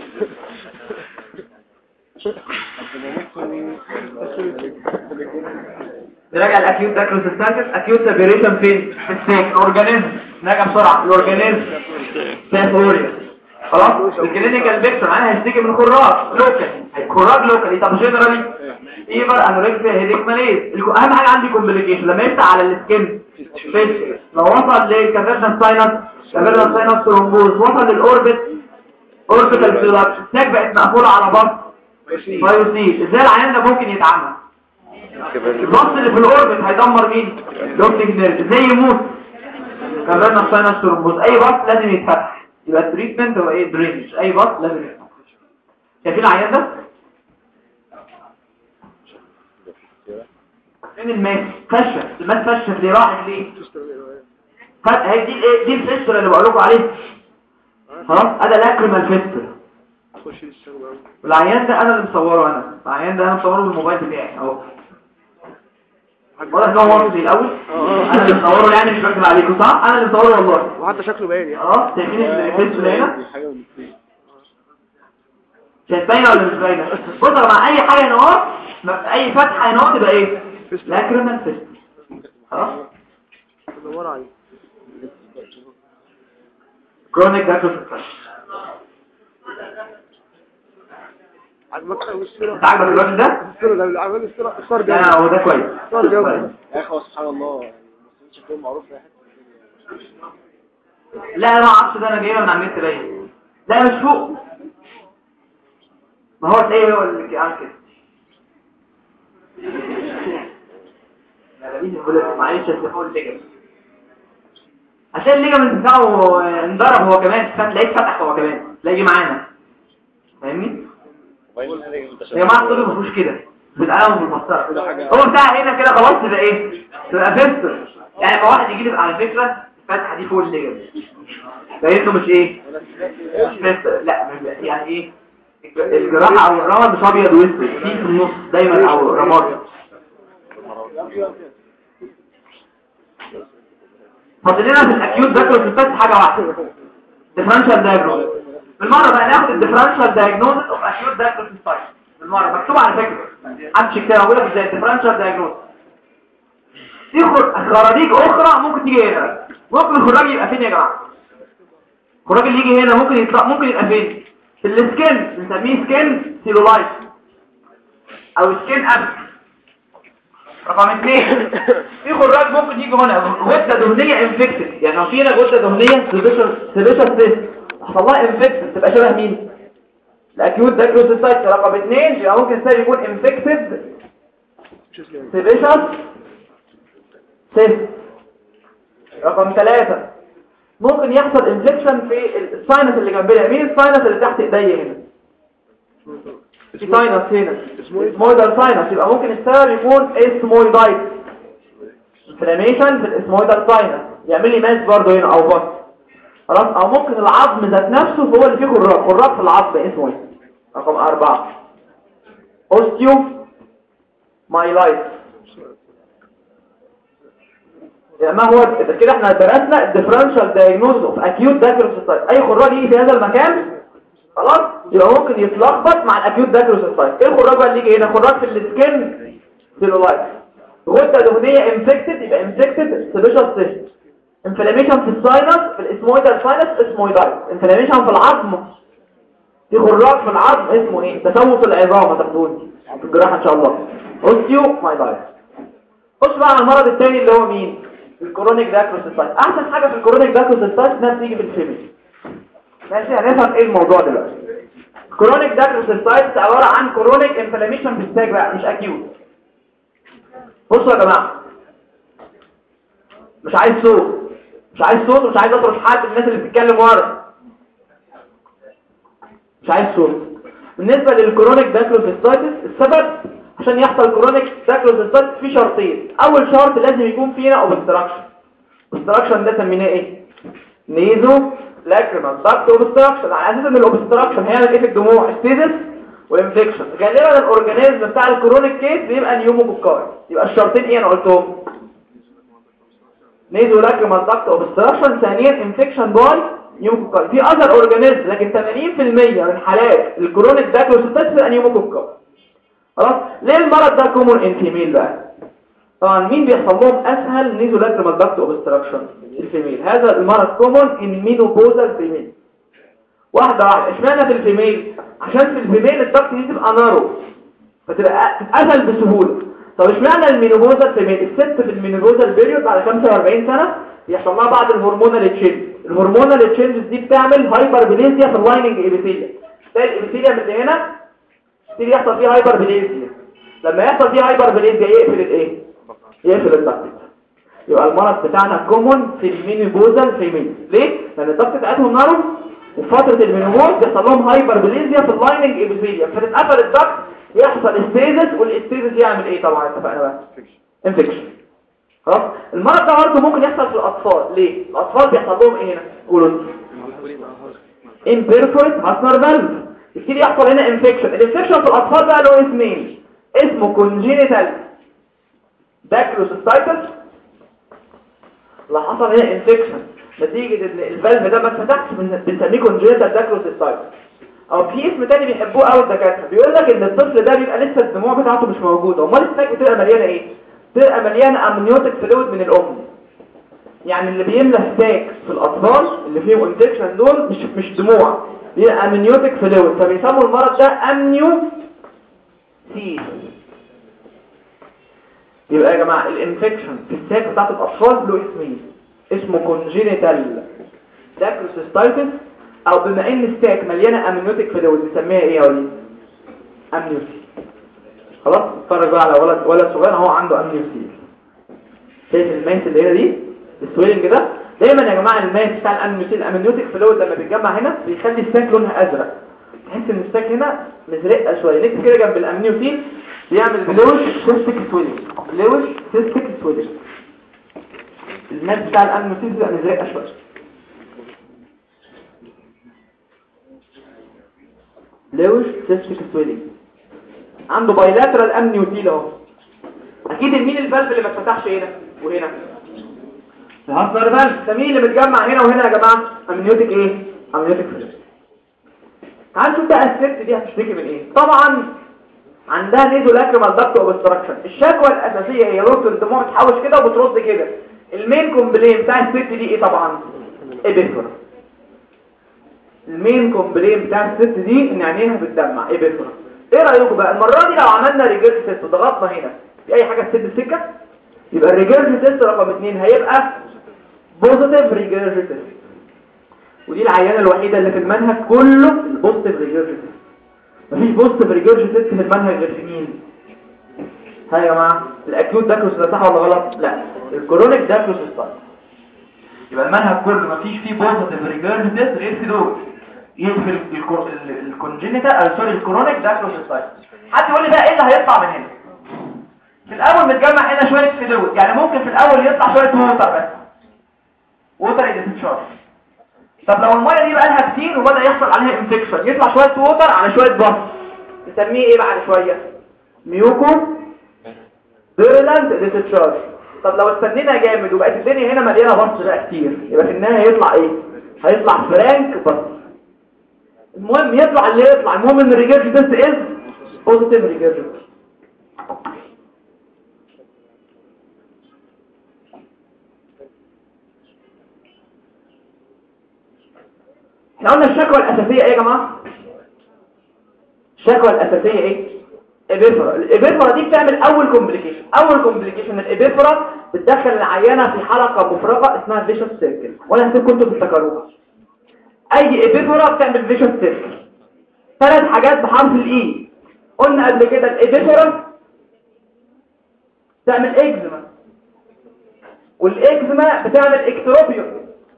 نراجع الاكيوت داكروسيستاتيس اكيوت سيبريشن فين في السيك الاورجانيزم نراجع بسرعه الاورجانيزم سيفوريا خلاص الكلينيكال بيكتشر انا هشتكي من خراج لوكال خراج لوكال طب جنرالي فيبر انوركسيا هيديك ماليز الكو- اهم حاجه عندي كومبليكيشن لما يفتح على السكين فيش لو وصل للكافيرنس ساينس كافيرنس ساينس ترومبوز وصل للاوربت اوربيتال فيلابس الساك بقت مقفوله على بعض فايروسيل ازاي العيان ده ممكن يتعمل الضغط اللي في الاوربت هيدمر مين الاوبتيك نيرف زي يموت كمان ساينس ترومبوز اي بط لازم يتفتح يبقى التريتمنت هو ايه درينج اي بط لازم يتفتح شايفين العيان ده فين الماس فشل الماس فشل ليه راحت ليه فت- هي دي الايه دي الفيستولا اللي بقول لكم عليها خلاص ادي لاكريمال فيستولا خش الشغل والعيان ده انا اللي مصوره انا العيان ده انا مصوره بالموبايل بتاعي اهو واضح ان هو مصري الاول انا اللي مصوره يعني مش بكذب عليكم صح انا اللي مصوره والله وحتى شكله باين يعني اه شايفين الفيستولا هنا دي حاجه من الاثنين شايف باينه ولا مش باينه بص يا جماعه اي حاجه هنا اهو ما- اي فتحه هنا اهو تبقى ايه لاكريمال فيستولا خلاص دور عليه كرونيك داكروسيستايتس عجبك قوي الصوره انت عاجبك الراجل ده الصوره ده عجبك الصوره الصوره لا جامده هو ده كويس الصوره جامده كويس. يا اخي سبحان الله يعني المصريين شكلهم معروف في حته لا انا ما اعرفش ده انا جايبها من على النت باين لا مش فوق ما هو تلاقيه هو اللي عامل كده لا ده مين البوليس معلش أصل فوق الليجمنت عشان الليجمنت بتاعه انضرب هو كمان فتلاقيه اتفتح هو كمان لا يجي معانا فاهمني يا جماعه الطب ما فيهوش كده بالقلم بالمسطره هو بتاع هنا كده خلاص تبقى ايه تبقى فيستر يعني لما واحد يجي لي على فكره الفتحه دي فوق الليجمنت لقيته مش ايه مش فيستر لا مش يعني ايه الجراحه او الرمد مش ابيض واسود في في النص دايما او رماد فاضل لنا في الاكيوت داكروسيستات حاجه واحده ديفرنشال دايجنوز بالمره بقى ناخد الديفرنشال دايجنوز اوف اكيوت داكروسيستات بالمره مكتوب على فكره محدش يكتبها اقول لك ازاي الديفرنشال دايجنوز في خر- خراجيج اخرى ممكن تيجي هنا ممكن الخراج يبقى فين يا جماعه الخراج اللي يجي هنا ممكن يطلع ممكن يبقى فين في السكين بنسميه سكين سيلولايت او سكين اب رقم اثنين في خراج ممكن يجي هنا غده دهنيه انفكتد يعني لو في هنا غده دهنيه سيبيشال سيست حصل لها انفكتد تبقى شبه مين الاكيوت داكروسيستايت رقم اثنين يبقى ممكن السيل يكون انفكتد سيبيشال سيست رقم ثلاثة ممكن يحصل انفكشن في الساينس اللي جنبنا مين الساينس اللي تحت ايديا هنا في ساينس هنا اسمويدال ساينس يبقى ممكن السبب يكون اسمويدايت انفلاميشن في الاسمويدال ساينس يعمل لي ماس برضه هنا او بط خلاص او ممكن العظم ذات نفسه هو اللي فيه خراج خراج في العظم اسمه ايه رقم أربعة أوستيو مايلايت يعني ما هو إذا كده احنا درسنا الديفرنشال دايجنوز اوف اكيوت داكروسيتايت اي خراج يجي في هذا المكان خلاص يبقى ممكن يتلخبط مع الاكيوت داكروسيتايت ايه الخراج بقى اللي يجي هنا خراج في السكن سيلولايت غده دهنيه انفكتد يبقى انفكتد سبيشال سيست انفلاميشن في الساينس في الاسمويدال ساينس اسمويدايت انفلاميشن في العظم في خراج في العظم اسمه ايه تسوس العظام هتاخدوني في الجراحه ان شاء الله اوستيو مايلايت خش بقى على المرض الثاني اللي هو مين الكرونيك داكروسيتايت احسن حاجه في الكرونيك داكروسيتايت انها بتيجي في الفيميل ماشي هنفهم ايه الموضوع دلوقتي كرونيك داكروسيتايت عباره عن كرونيك انفلاميشن في الساج بقى مش اكيوت بصوا يا جماعه مش عايز صوت مش عايز صوت ومش عايز اطرش حد من الناس اللي بتتكلم ورا مش عايز صوت بالنسبه للكرونيك داكروسيتايتس السبب عشان يحصل كرونيك داكروسيتايتس في شرطين اول شرط لازم يكون فينا اوبستراكشن اوبستراكشن ده سميناه ايه نيزو لاكريمال داكت اوبستراكشن على اساس ان الاوبستراكشن هيعمل ايه في الدموع ستيزس وانفكشن غالبا الاورجانيزم بتاع الكرونيك كيس بيبقى نيوموكوكاي يبقى الشرطين ايه انا قلتهم نيزو لاكريمال داكت اوبستراكشن ثانيا انفكشن باي نيوموكوكاي في اذر اورجانيزم لكن 80% من حالات الكرونيك داكروسيتايتس بتبقى نيوموكوكاي خلاص ليه المرض ده كومون ان فيميل بقى طبعا مين بيحصل لهم اسهل نيزو لاكريمال داكت اوبستراكشن الفيميل هذا المرض كومون ان مينوبوزال فيميل واحده واحده اشمعنى في الفيميل عشان في الفيميل الدكت دي تبقى نارو فتبقى تتقفل بسهوله طب اشمعنى المينوبوزال فيميل الست في المينوبوزال بيريود بعد 45 سنه بيحصل لها بعض الهرمونال تشينج الهرمونال تشينجز دي بتعمل هايبر بليزيا في اللايننج ايبيثيليا تلاقي الابيثيليا من هنا يبتدي يحصل فيه هايبر بليزيا لما يحصل فيه هايبر بليزيا يقفل الايه يقفل الدكت يبقى المرض بتاعنا كومون في المينوبوزال فيميل ليه لان الدكت بتاعتهم نارو وفي فتره المينوبوز بيحصل لهم هايبر بليزيا في اللايننج ايبيثيليا فتتقفل الدكت يحصل استيزس والاستيزس يعمل ايه طبعا اتفقنا بقى انفكشن خلاص المرض ده برضه ممكن يحصل في الاطفال ليه الاطفال بيحصل لهم ايه هنا قولوا imperforate هاسنر فالف يبتدي يحصل هنا انفكشن الانفكشن في الاطفال بقى له اسمين اسمه congenital dacryocystitis اللي حصل هنا انفكشن نتيجة ان الفالف ده ما اتفتحش بن- بنسميه congenital dacryocystitis او في اسم تاني بيحبوه قوي الدكاتره بيقول لك ان الطفل ده بيبقى لسه الدموع بتاعته مش موجوده امال الساك بتبقى مليانه ايه بتبقى مليانه امنيوتيك فلويد من الام يعني اللي بيملى الساك في الاطفال اللي فيهم انفكشن دول مش مش دموع بيبقى امنيوتيك فلويد فبيسموا المرض ده امنيو سي يبقى يا جماعه الانفكشن في الساك بتاعت الاطفال له اسمين اسمه كونجينيتال داكروسيستايتس او بما ان الساك مليانه امنيوتيك فلويد بنسميها ايه يا وليد امنيوتي خلاص اتفرج بقى على ولد ولد صغير اهو عنده امنيوتي شايف الماس اللي هنا دي السويلنج ده دايما يا جماعه الماس بتاع الامنيوتي الامنيوتيك فلويد لما بيتجمع هنا بيخلي الساك لونها ازرق تحس ان الساك هنا مزرقه شويه نكتب كده جنب الامنيوتين بيعمل بلوش سيستيك سويلنج بلوش سيستيك سويلنج الماس بتاع الامنيوتين بيبقى مزرقه شويه لوش سيستيك سويلنج عنده بايلاترال امنيوتيل اهو اكيد مين الفالف اللي ما اتفتحش هنا وهنا الهاسنر فالف ده مين اللي متجمع هنا وهنا يا جماعه امنيوتيك ايه امنيوتيك فلويد تعال شوف بقى الست دي هتشتكي من ايه طبعا عندها نيزو لاكريمال داكت اوبستراكشن الشكوى الاساسيه هي رد الدموع بتحوش كده وبترد كده المين كومبلين بتاع الست دي ايه طبعا ابيفرا المين كومبلين بتاع الست دي ان عينيها بتدمع ابيفرا ايه رايكم بقى المره دي لو عملنا ريجيرج تيست وضغطنا هنا في اي حاجه تسد السكه يبقى الريجيرج تيست رقم 2 هيبقى بوزيتيف ريجيرج تيست ودي العينه الوحيده اللي في المنهج كله البوزيتيف ريجيرج تيست مفيش بوزيتيف ريجيرج تيست في المنهج غير في مين ها يا جماعه الاكيوت داكروس ده صح ولا غلط لا الكرونيك داكروس صح يبقى المنهج كله مفيش فيه بوزيتيف ريجيرج تيست غير في دول يقفل الكونجينيتال او سوري الكرونيك داكروسيتايتس حد يقول لي بقى ايه اللي هيطلع من هنا في الاول متجمع هنا شويه فلويد يعني ممكن في الاول يطلع شويه ووتر بس ووتر ايدنتشار طب لو الميه دي بقى لها كتير وبدا يحصل عليها انفكشن يطلع شويه ووتر على شويه بص نسميه ايه بعد شويه ميوكو فيرلاند ديتشارج طب لو استنينا جامد وبقت الدنيا هنا مليانه بص بقى كتير يبقى في النهايه هيطلع ايه هيطلع فرانك بص المهم يطلع اللي يطلع المهم ان الريجرج تيست از بوزيتيف ريجرج احنا قلنا الشكوى الاساسيه ايه يا جماعه الشكوى الاساسيه ايه ابيفرا الابيفرا دي بتعمل اول كومبليكيشن اول كومبليكيشن الابيفرا بتدخل العيانه في حلقه مفرغه اسمها فيشوس سيركل وانا هسيبكم انتوا تفتكروها اي ابيفرا بتعمل فيشوس سيركل ثلاث حاجات بحرف الاي قلنا قبل كده الابيفرا تعمل اكزيما والاكزيما بتعمل اكتروبيون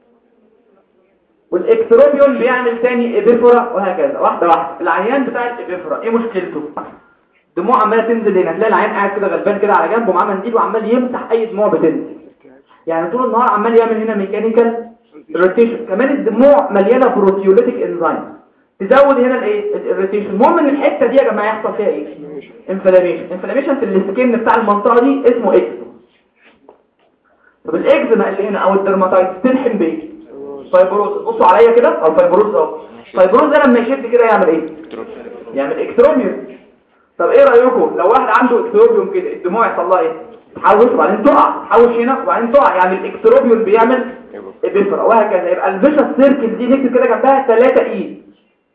والاكتروبيون بيعمل تاني ابيفرا وهكذا واحده واحده العيان بتاع الابيفرا ايه مشكلته دموع عماله تنزل هنا تلاقي العيان قاعد كده غلبان كده على جنبه معاه منديل وعمال يمسح اي دموع بتنزل يعني طول النهار عمال يعمل هنا ميكانيكال روتيشن كمان الدموع مليانه بروتيوليتيك انزيم تزود هنا الايه الروتيشن المهم ان الحته دي يا جماعه يحصل فيها ايه انفلاميشن انفلاميشن في السكين بتاع المنطقه دي اسمه اكزيما طب الاكزيما اللي هنا او الدرماتايتس تلحم بايه فايبروز بصوا عليا كده او فايبروز اهو فايبروز ده لما يشد كده يعمل ايه يعمل اكتروميوم طب ايه رايكم لو واحد عنده اكتروبيوم كده الدموع يحصل لها ايه تحوش وبعدين تقع تحوش هنا وبعدين تقع يعني الاكتروبيوم بيعمل ابيفرا وهكذا يبقى الفيشس سيركل دي نكتب كده جنبها 3 اي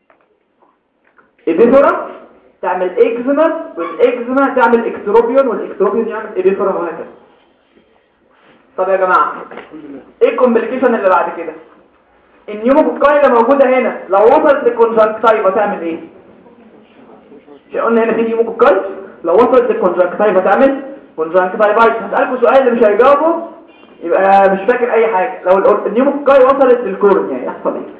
ابيفرا تعمل اكزيما والاكزيما تعمل اكتروبيون والاكتروبيون يعمل ابيفرا وهكذا طب يا جماعه ايه الكومبليكيشن اللي بعد كده النيوموكوكاي اللي موجوده هنا لو وصلت للكونجكتيفا تعمل ايه مش قلنا هنا في نيوموكوكاي لو وصلت للكونجكتيفا تعمل كونجكتيفايتس هسألكم سؤال اللي مش هيجاوبه يبقى مش فاكر اي حاجه لو ال- النيوموكوكاي وصلت للكورنيا يحصل ايه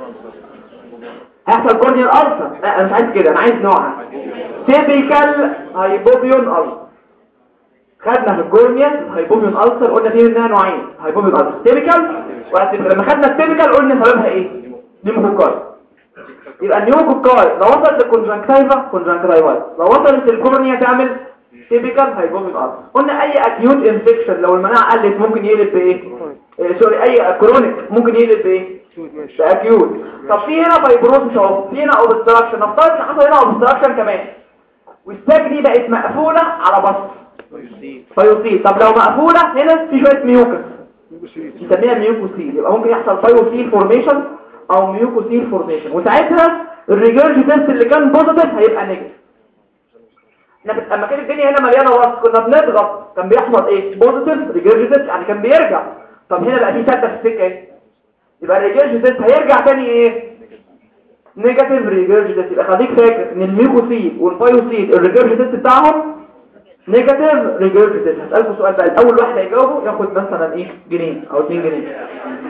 هيحصل كورنيال ألسر لا انا مش عايز كده انا عايز نوعها تيبيكال هايبوبيون ألسر خدنا في الكورنيا هايبوبيون ألسر قلنا فيه منها نوعين هايبوبيون ألسر تيبيكال واتيبيكال لما خدنا التيبيكال قلنا سببها ايه نيوموكوكاي يبقى النيوموكوكاي لو وصلت للكونجكتيفا كونجكتيفايتس لو وصلت للكورنيا تعمل تيبيكال هايبوبيون ألسر قلنا اي اكيوت انفكشن لو المناعه قلت ممكن يقلب بايه إيه، سوري اي كرونيك ممكن يقلب بايه باكيوت طب في هنا فايبروسس اهو في هنا اوبستراكشن نفترض ان حصل هنا اوبستراكشن كمان والساك دي بقت مقفوله على بص فيوسيل طب لو مقفوله هنا في شويه ميوكس نسميها ميوكوسيل يبقى ممكن يحصل فايوسيل فورميشن او ميوكوسيل فورميشن وساعتها الريجرج تيست اللي كان بوزيتيف هيبقى نيجاتيف احنا لما كانت الدنيا هنا مليانه وسط كنا بنضغط كان بيحصل ايه بوزيتيف ريجرج تيست يعني كان بيرجع طب هنا بقى في سده في السكه ايه يبقى الريجرج تيست هيرجع تاني ايه نيجاتيف ريجرج تيست يبقى خليك فاكر ان الميوكوسيل والفايوسيل الريجرج تيست بتاعهم نيجاتيف ريجرج تيست هسألكم سؤال بقى الاول واحد هيجاوبه ياخد مثلا ايه جنيه او 2 جنيه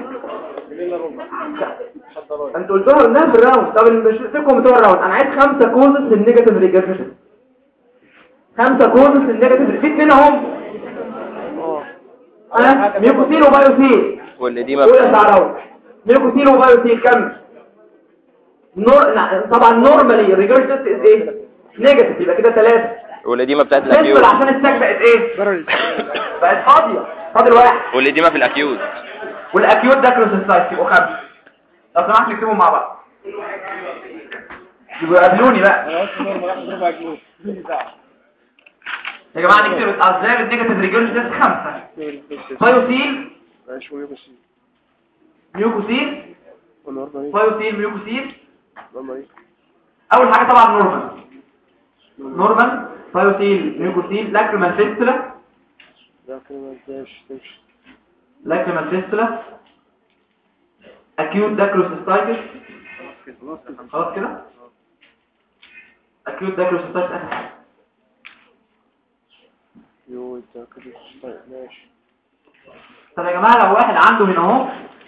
انتوا قلتوها قلناها في الراوند طب اللي مش فيكم بتوع الراوند انا عايز خمسه كوزز للنيجاتيف ريجرج تيست خمسه كوزز للنيجاتيف في اتنين اهم ها ميوكوسيل وبايوسيل واللي دي قول يا ما شعراوي ميوكوسيل وبايوسيل كم نور... لا، طبعا نورمالي الريجرج تيست از ايه نيجاتيف يبقى كده ثلاثه واللي دي ما بتاعت بالنسبه الاكيوت عشان الساك بقت ايه بقت فاضيه فاضل واحد واللي دي ما في الاكيوت والاكيوت ده كروسيستايت يبقوا خمسه لو سمحت نكتبهم مع بعض يبقوا قابلوني بقى انا قلت نورمال اخد ربع جنيه يا جماعه نكتب اسباب النيجاتيف ريجرج تيست خمسه بايوسيل معلش هو بس ميوكوسيل نورمال ايه بايوسيل ميوكوسيل نورمال ايه اول حاجه طبعا نورمال نورمال بايوسيل ميوكوسيل لاكريمال فيستولا ده كده ما تمشي تمشي لاكريمال فيستولا اكيوت داكروسيستايتس خلاص كده اكيوت داكروسيستايتس اخر حاجه يو انت كده طيب ماشي طب يا جماعه لو واحد عنده هنا اهو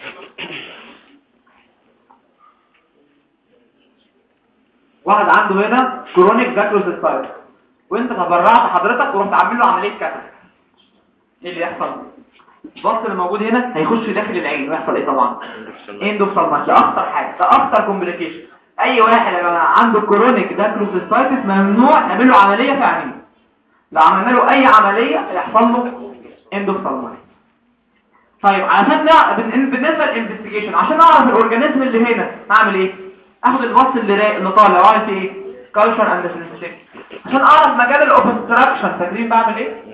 واحد عنده هنا كرونيك داكروسيستايتس وانت تبرعت حضرتك ورحت عامل له عمليه كسر ايه اللي يحصل البص اللي موجود هنا هيخش داخل العين ويحصل ايه طبعا اندوفسالمايت ده اخطر حاجه ده اخطر كومبليكيشن اي واحد يا جماعه عنده كرونيك داكروسيستايتس ممنوع نعمل له عمليه في عينيه لو عملنا له اي عمليه هيحصل له اندوفسالمايت طيب عشان نع... بن- بالنسبه للانفستيجيشن عشان اعرف الاورجانيزم اللي هنا اعمل ايه اخد البص اللي را... اللي طالع واعمل فيه ايه كالشر اند سنسيتيف عشان اعرف مجال الاوبستراكشن فاكرين بعمل ايه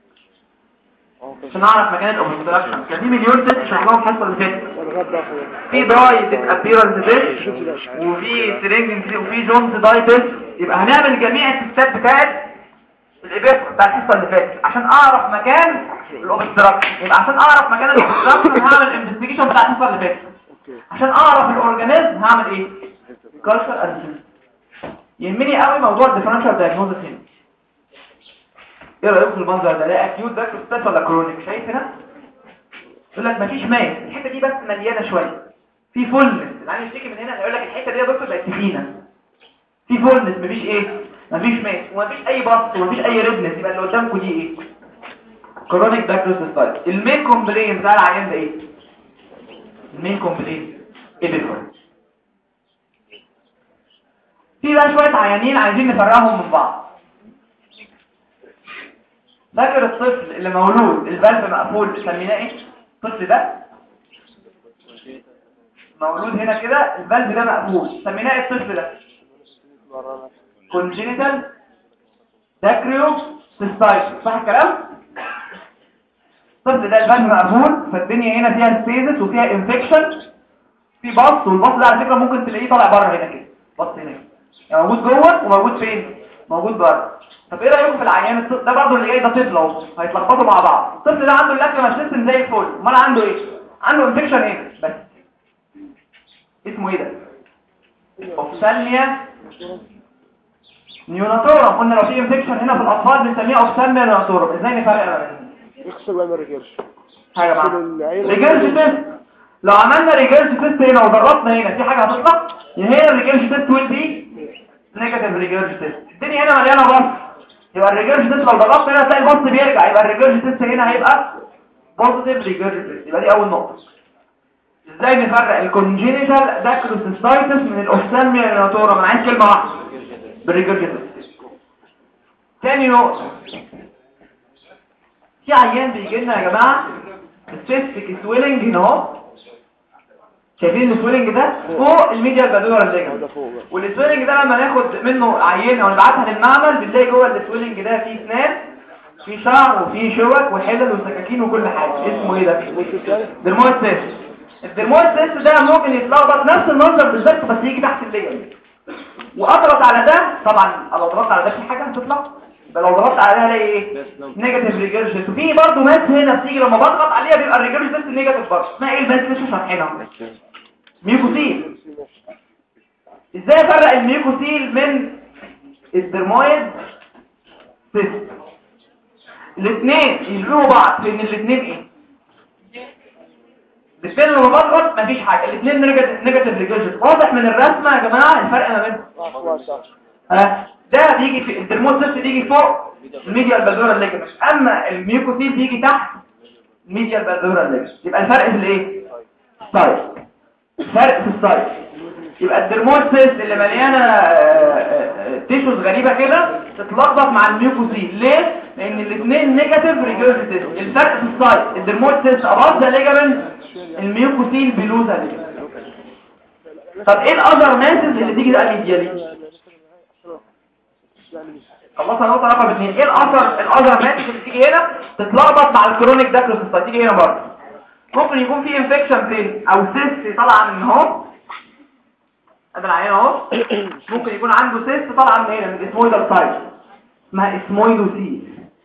عشان اعرف مكان الاوبستراكشن كان في مليون تيست شرحناهم الحصه اللي فاتت الغد ده خلاص في دراي ديس ابيرنس تيست وفي سرينج وفي جونز داي تيست يبقى هنعمل جميع التستات بتاعت الابيف بتاع الحصه اللي فاتت عشان اعرف مكان الاوبستراكشن يبقى عشان اعرف مكان الاوبستراكشن هعمل الانفستيجيشن بتاع الحصه اللي فاتت اوكي عشان اعرف الاورجانيزم هعمل ايه كالتشر اناليسيس يهمني قوي موضوع الديفرنشال دايجنوستس هنا ايه رايكم في المنظر ده ده اكيوت ده كروستات ولا كرونيك شايف هنا يقول لك مفيش ماس الحته دي بس مليانه شويه في فولنس العين يشتكي من هنا هيقول لك الحته دي يا دكتور بقت تخينه في فولنس مفيش ايه مفيش ماس ومفيش اي بط ومفيش اي ريدنس يبقى اللي قدامكم دي ايه كرونيك داكروسيستايت المين كومبلين بتاع العيان ده ايه المين كومبلين ايه في بقى شويه عيانين عايزين نفرقهم من بعض فاكر الطفل اللي مولود البلب مقفول سميناه ايه الطفل ده مولود هنا كده البلب ده مقفول سميناه إيه الطفل ده congenital dacryocystitis صح الكلام الطفل ده البلب مقفول فالدنيا هنا فيها ستيزس وفيها انفكشن في بص والبص ده على فكره ممكن تلاقيه طالع بره هنا كده بص هنا يعني موجود جوه وموجود فين موجود بره طب ايه رايكم في العيان الطفل ده برضه اللي جاي ده طفل اهو هيتلخبطوا مع بعض الطفل ده عنده اللاكتوما سيستم زي الفل امال عنده ايه عنده انفكشن ايه بس اسمه ايه ده اوفسالميا نيوناتورم قلنا لو في انفكشن هنا في الاطفال بنسميها اوفسالميا نيوناتورم ازاي نفرق ما بينهم يكسر بقى ما رجعش حاجه يكسر معانا العين ريجيرش تيست لو عملنا ريجيرش تيست هنا وضغطنا هنا في حاجه هتطلع هنا الريجيرش تيست ويل بي نيجاتيف ريجيرش تيست الدنيا هنا مليانه بص يبقى الريجيرش تيست لو ضغطت هنا هتلاقي البص بيرجع يبقى الريجيرش تيست هنا هيبقى بوزيتيف ريجيرش تيست يبقى دي اول نقطه ازاي نفرق الكونجينيتال داكروسيستايتس من الاوفسالميا نيوناتورم انا عايز كلمه واحده بالريجيرش تيست تاني نقطه في عيان بيجي لنا يا جماعه السيستيك سويلنج هنا اهو شايفين السويلنج ده فوق الميديا البادورال ده ليجمنت فوق بقى والسويلنج ده لما ناخد منه عينه ونبعتها للمعمل بنلاقي جوه السويلنج ده فيه اسنان فيه شعر وفيه شوك وحلل وسكاكين وكل حاجه اسمه ايه ده درمويد سيست الدرمويد سيست ده ممكن يتلخبط نفس المنظر بالظبط بس يجي تحت الليجمنت واضغط على ده طبعا لو ضغطت على ده في حاجه هتطلع يبقى لو ضغطت على ده هلاقي ايه نيجاتيف ريجرجيت وفي برضه ماس هنا بتيجي لما بضغط عليها بيبقى الريجرجيت نيجاتيف برضه اسمها ايه الماس مش شارحينها ميوكوسيل ازاي افرق الميوكوسيل من الدرمويد سيست الاثنين يشبهوا بعض لان الاثنين ايه الاثنين لما بضغط مفيش حاجه الاثنين نيجاتيف ريجرجيت واضح من الرسمه يا جماعه الفرق ما بينهم صح صح ها ده بيجي في الدرمويد سيست بيجي فوق الميديا البازورال ليجمنت اما الميوكوسيل بيجي تحت الميديا البازورال ليجمنت يبقى الفرق في الايه السايز الفرق في السايز يبقى الدرمويد سيست اللي مليانه تيشوز غريبه كده تتلخبط مع الميوكوسيل ليه لان الاثنين نيجاتيف ريجرجيتيف الفرق في السايز الدرمويد سيست اباف ذا ليجمنت الميوكوسيل بلو ذا ليجمنت طب ايه الاذر ماسز اللي تيجي بقى ميديالي خلصنا نقطة رقم اثنين ايه الاثر الاثر ماتش اللي تيجي هنا تتلخبط مع الكرونيك داكروسيستايت تيجي هنا برضه ممكن يكون في انفكشن فين او سيست طالعه من اهو ادي العيان اهو ممكن يكون عنده سيست طالعه من هنا من الاسمويدال سايت اسمها اسمويدوسيل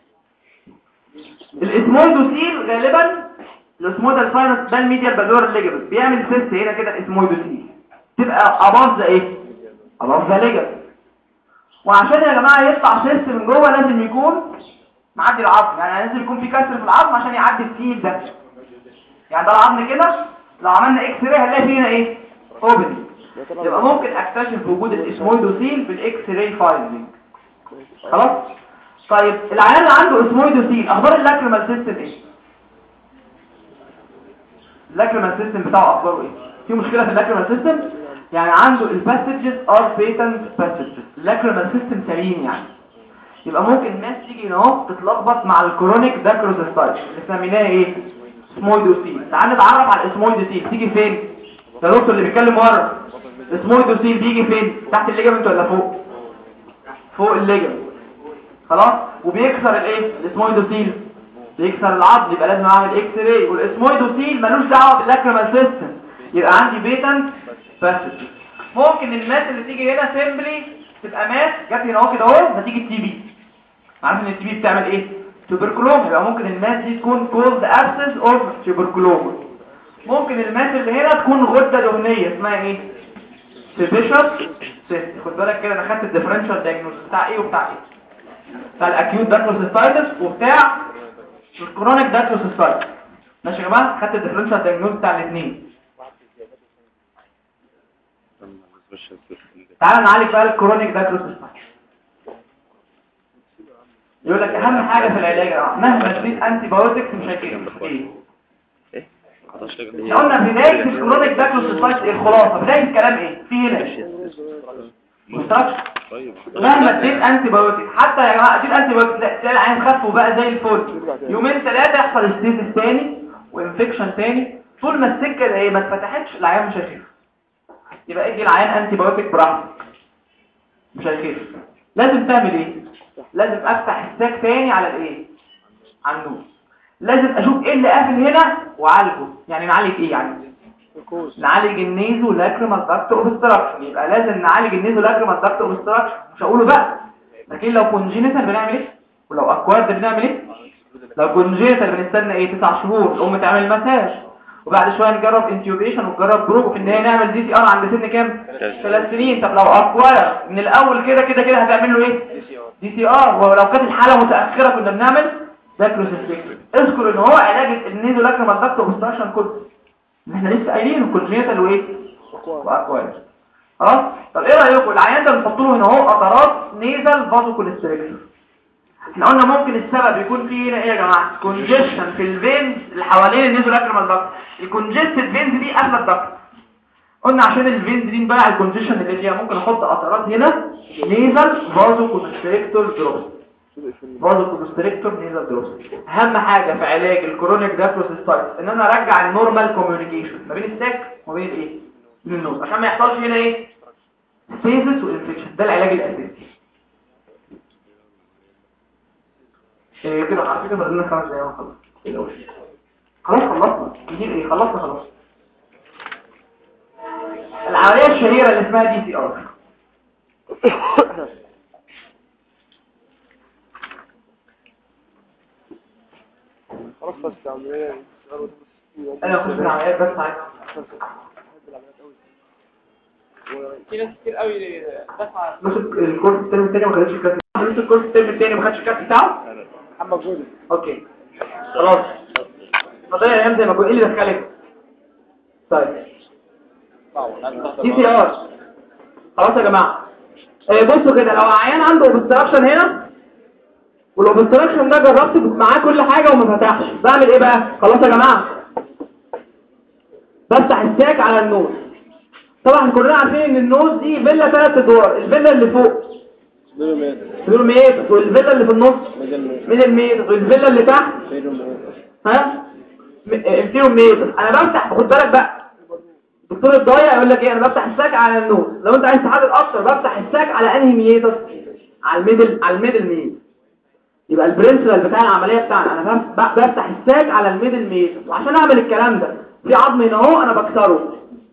الاسمويدوسيل غالبا الاسمويدال ساينس ده الميديال بازور ليجمنت بيعمل سيست هنا كده اسمويدوسيل تبقى اباف ذا ايه اباف ذا ليجمنت وعشان يا جماعة يطلع سيست من جوه لازم يكون معدي العظم يعني لازم يكون في كسر في العظم عشان يعدي السيل ده يعني ده العظم كده لو عملنا اكس راي هنلاقي فيه هنا ايه اوبن يبقى ممكن اكتشف وجود الاسمويدوسيل بالاكس راي فايندنج خلاص طيب العيان اللي عنده اسمويدوسيل اخبار اللاكريمال سيستم ايه اللاكريمال سيستم بتاعه اخباره ايه في مشكله في اللاكريمال سيستم يعني عنده الباسجز ار بيتنت باسجز اللاكريمال سيستم سليم يعني يبقى ممكن الناس تيجي هنا اهو تتلخبط مع الكرونيك داكروزستايت اللي سميناها ايه اسمويدوسيل تعال نتعرف على الاسمويدوسيل تيجي فين يا دكتور اللي بيتكلم ورا الاسمويدوسيل بيجي فين تحت الليجمنت ولا فوق فوق الليجمنت خلاص وبيكسر الايه الاسمويدوسيل بيكسر العظم يبقى لازم اعمل اكس راي والاسمويدوسيل ملوش دعوه باللاكريمال سيستم يبقى عندي بيتنت باسج ممكن الماس اللي تيجي هنا سيمبلي تبقى ماس جت هنا اهو كده اهو نتيجه تي بي عارف ان التي بي بتعمل ايه تبركلوم يبقى ممكن الماس دي تكون كولد ابسس اوف تبركلوم ممكن الماس اللي هنا تكون غده دهنيه اسمها ايه سيبيشس سيست خد بالك كده انا خدت الديفرنشال دايجنوز بتاع ايه وبتاع ايه بتاع الاكيوت داكروسيستايتس وبتاع الكرونيك داكروسيستايتس ماشي يا جماعه خدت الديفرنشال دايجنوز بتاع الاثنين تعال نعالج بقى الكرونيك داكروسيستايتس يقول لك اهم حاجه في العلاج يا جماعه مهما تديك انتي بايوتكس مش هيفيدك ايه احنا قلنا بدايه الكرونيك داكروسيستايتس ايه الخلاصه بدايه الكلام ايه في هنا مستشفى مهما اديت انتي بايوتيك حتى يا جماعه اديت انتي بايوتيك لا، تلاقي العين خف وبقى زي الفل يومين ثلاثه يحصل ستيزس تاني وانفكشن تاني طول ما السكه ايه ما اتفتحتش العيان مش هيخف يبقى ادي العيان انتي بايوتيك براحتك مش هيخف لازم تعمل ايه لازم افتح الساك تاني على الايه على النور لازم اشوف ايه اللي قافل هنا واعالجه يعني نعالج ايه يعني نعالج النيزو لاكريمال داكت اوبستراكشن يبقى لازم نعالج النيزو لاكريمال داكت اوبستراكشن مش هقوله بقى لكن لو كونجينيتال بنعمل ايه ولو اكوارد بنعمل ايه لو كونجينيتال بنستنى ايه 9 شهور الام تعمل مساج وبعد شويه نجرب انتيوبيشن ونجرب بروب وفي النهايه نعمل دي سي ار عند سن كام ثلاث سنين طب لو اكوار من الاول كده كده كده هتعمل له ايه دي سي ار ولو كانت الحاله متاخره كنا بنعمل داكروسيستيك اذكر ان هو علاج النيزو لاكريمال داكت اوبستراكشن كله احنا لسه قايلين كونجينيتال وايه واكوار خلاص طب ايه رايكم العيان ده بنحط له هنا اهو قطرات نيزل فازو كوليستريكتور احنا قلنا ممكن السبب يكون فيه هنا ايه يا جماعه كونجيشن في الفينز اللي حوالين النيزو لاكريمال داكت الكونجستد فينز دي قافله الداكت قلنا عشان الفينز دي نبلع الكونجيشن اللي فيها ممكن احط قطرات هنا نيزل فازو كوليستريكتور دروب فازو كوليستريكتور نيزل دروب اهم حاجه في علاج الكرونيك داكروسيستايتس ان انا ارجع النورمال كوميونيكيشن ما بين الساك وما بين الايه من النوز عشان ما يحصلش هنا ايه ستيزس وانفكشن ده العلاج الاساسي إيه كده على فكره بدنا خمس دقايق ونخلص خلاص خلصنا نجيب ايه خلصنا خلاص العمليه الشهيره اللي اسمها دي سي ار خلاص بس عملية انا اخش في العمليات بس عايز في ناس كتير قوي دفع نص الكورس الترم التاني ما خدتش الكارت نص الكورس الترم التاني ما خدش الكارت بتاعه محمد جودي اوكي خلاص فضل ايام زي ما بقول ايه اللي دخلك طيب دي سي ار خلاص يا جماعه آه، بصوا كده لو عيان عنده اوبستراكشن هنا والاوبستراكشن ده جربت معاه كل حاجه وما فتحش بعمل ايه بقى خلاص يا جماعه بفتح الساك على النوز طبعا كلنا عارفين ان النوز دي فيلا ثلاث ادوار الفيلا اللي فوق بيرو ميت دول ميت والفيلا اللي في النص ميدل ميت من الميت والفيلا اللي تحت بيرو ميت ها انتيرو ميتر انا بفتح خد بالك بقى الدكتور الضايع يقول لك ايه انا بفتح الساك على النوز لو انت عايز تحدد اكتر بفتح الساك على انهي ميتر على الميدل على الميدل ميت يبقى البرنسبل بتاع العمليه بتاعنا انا بف- ب- بفتح الساك على الميدل ميتر وعشان اعمل الكلام ده في عظم هنا اهو انا بكسره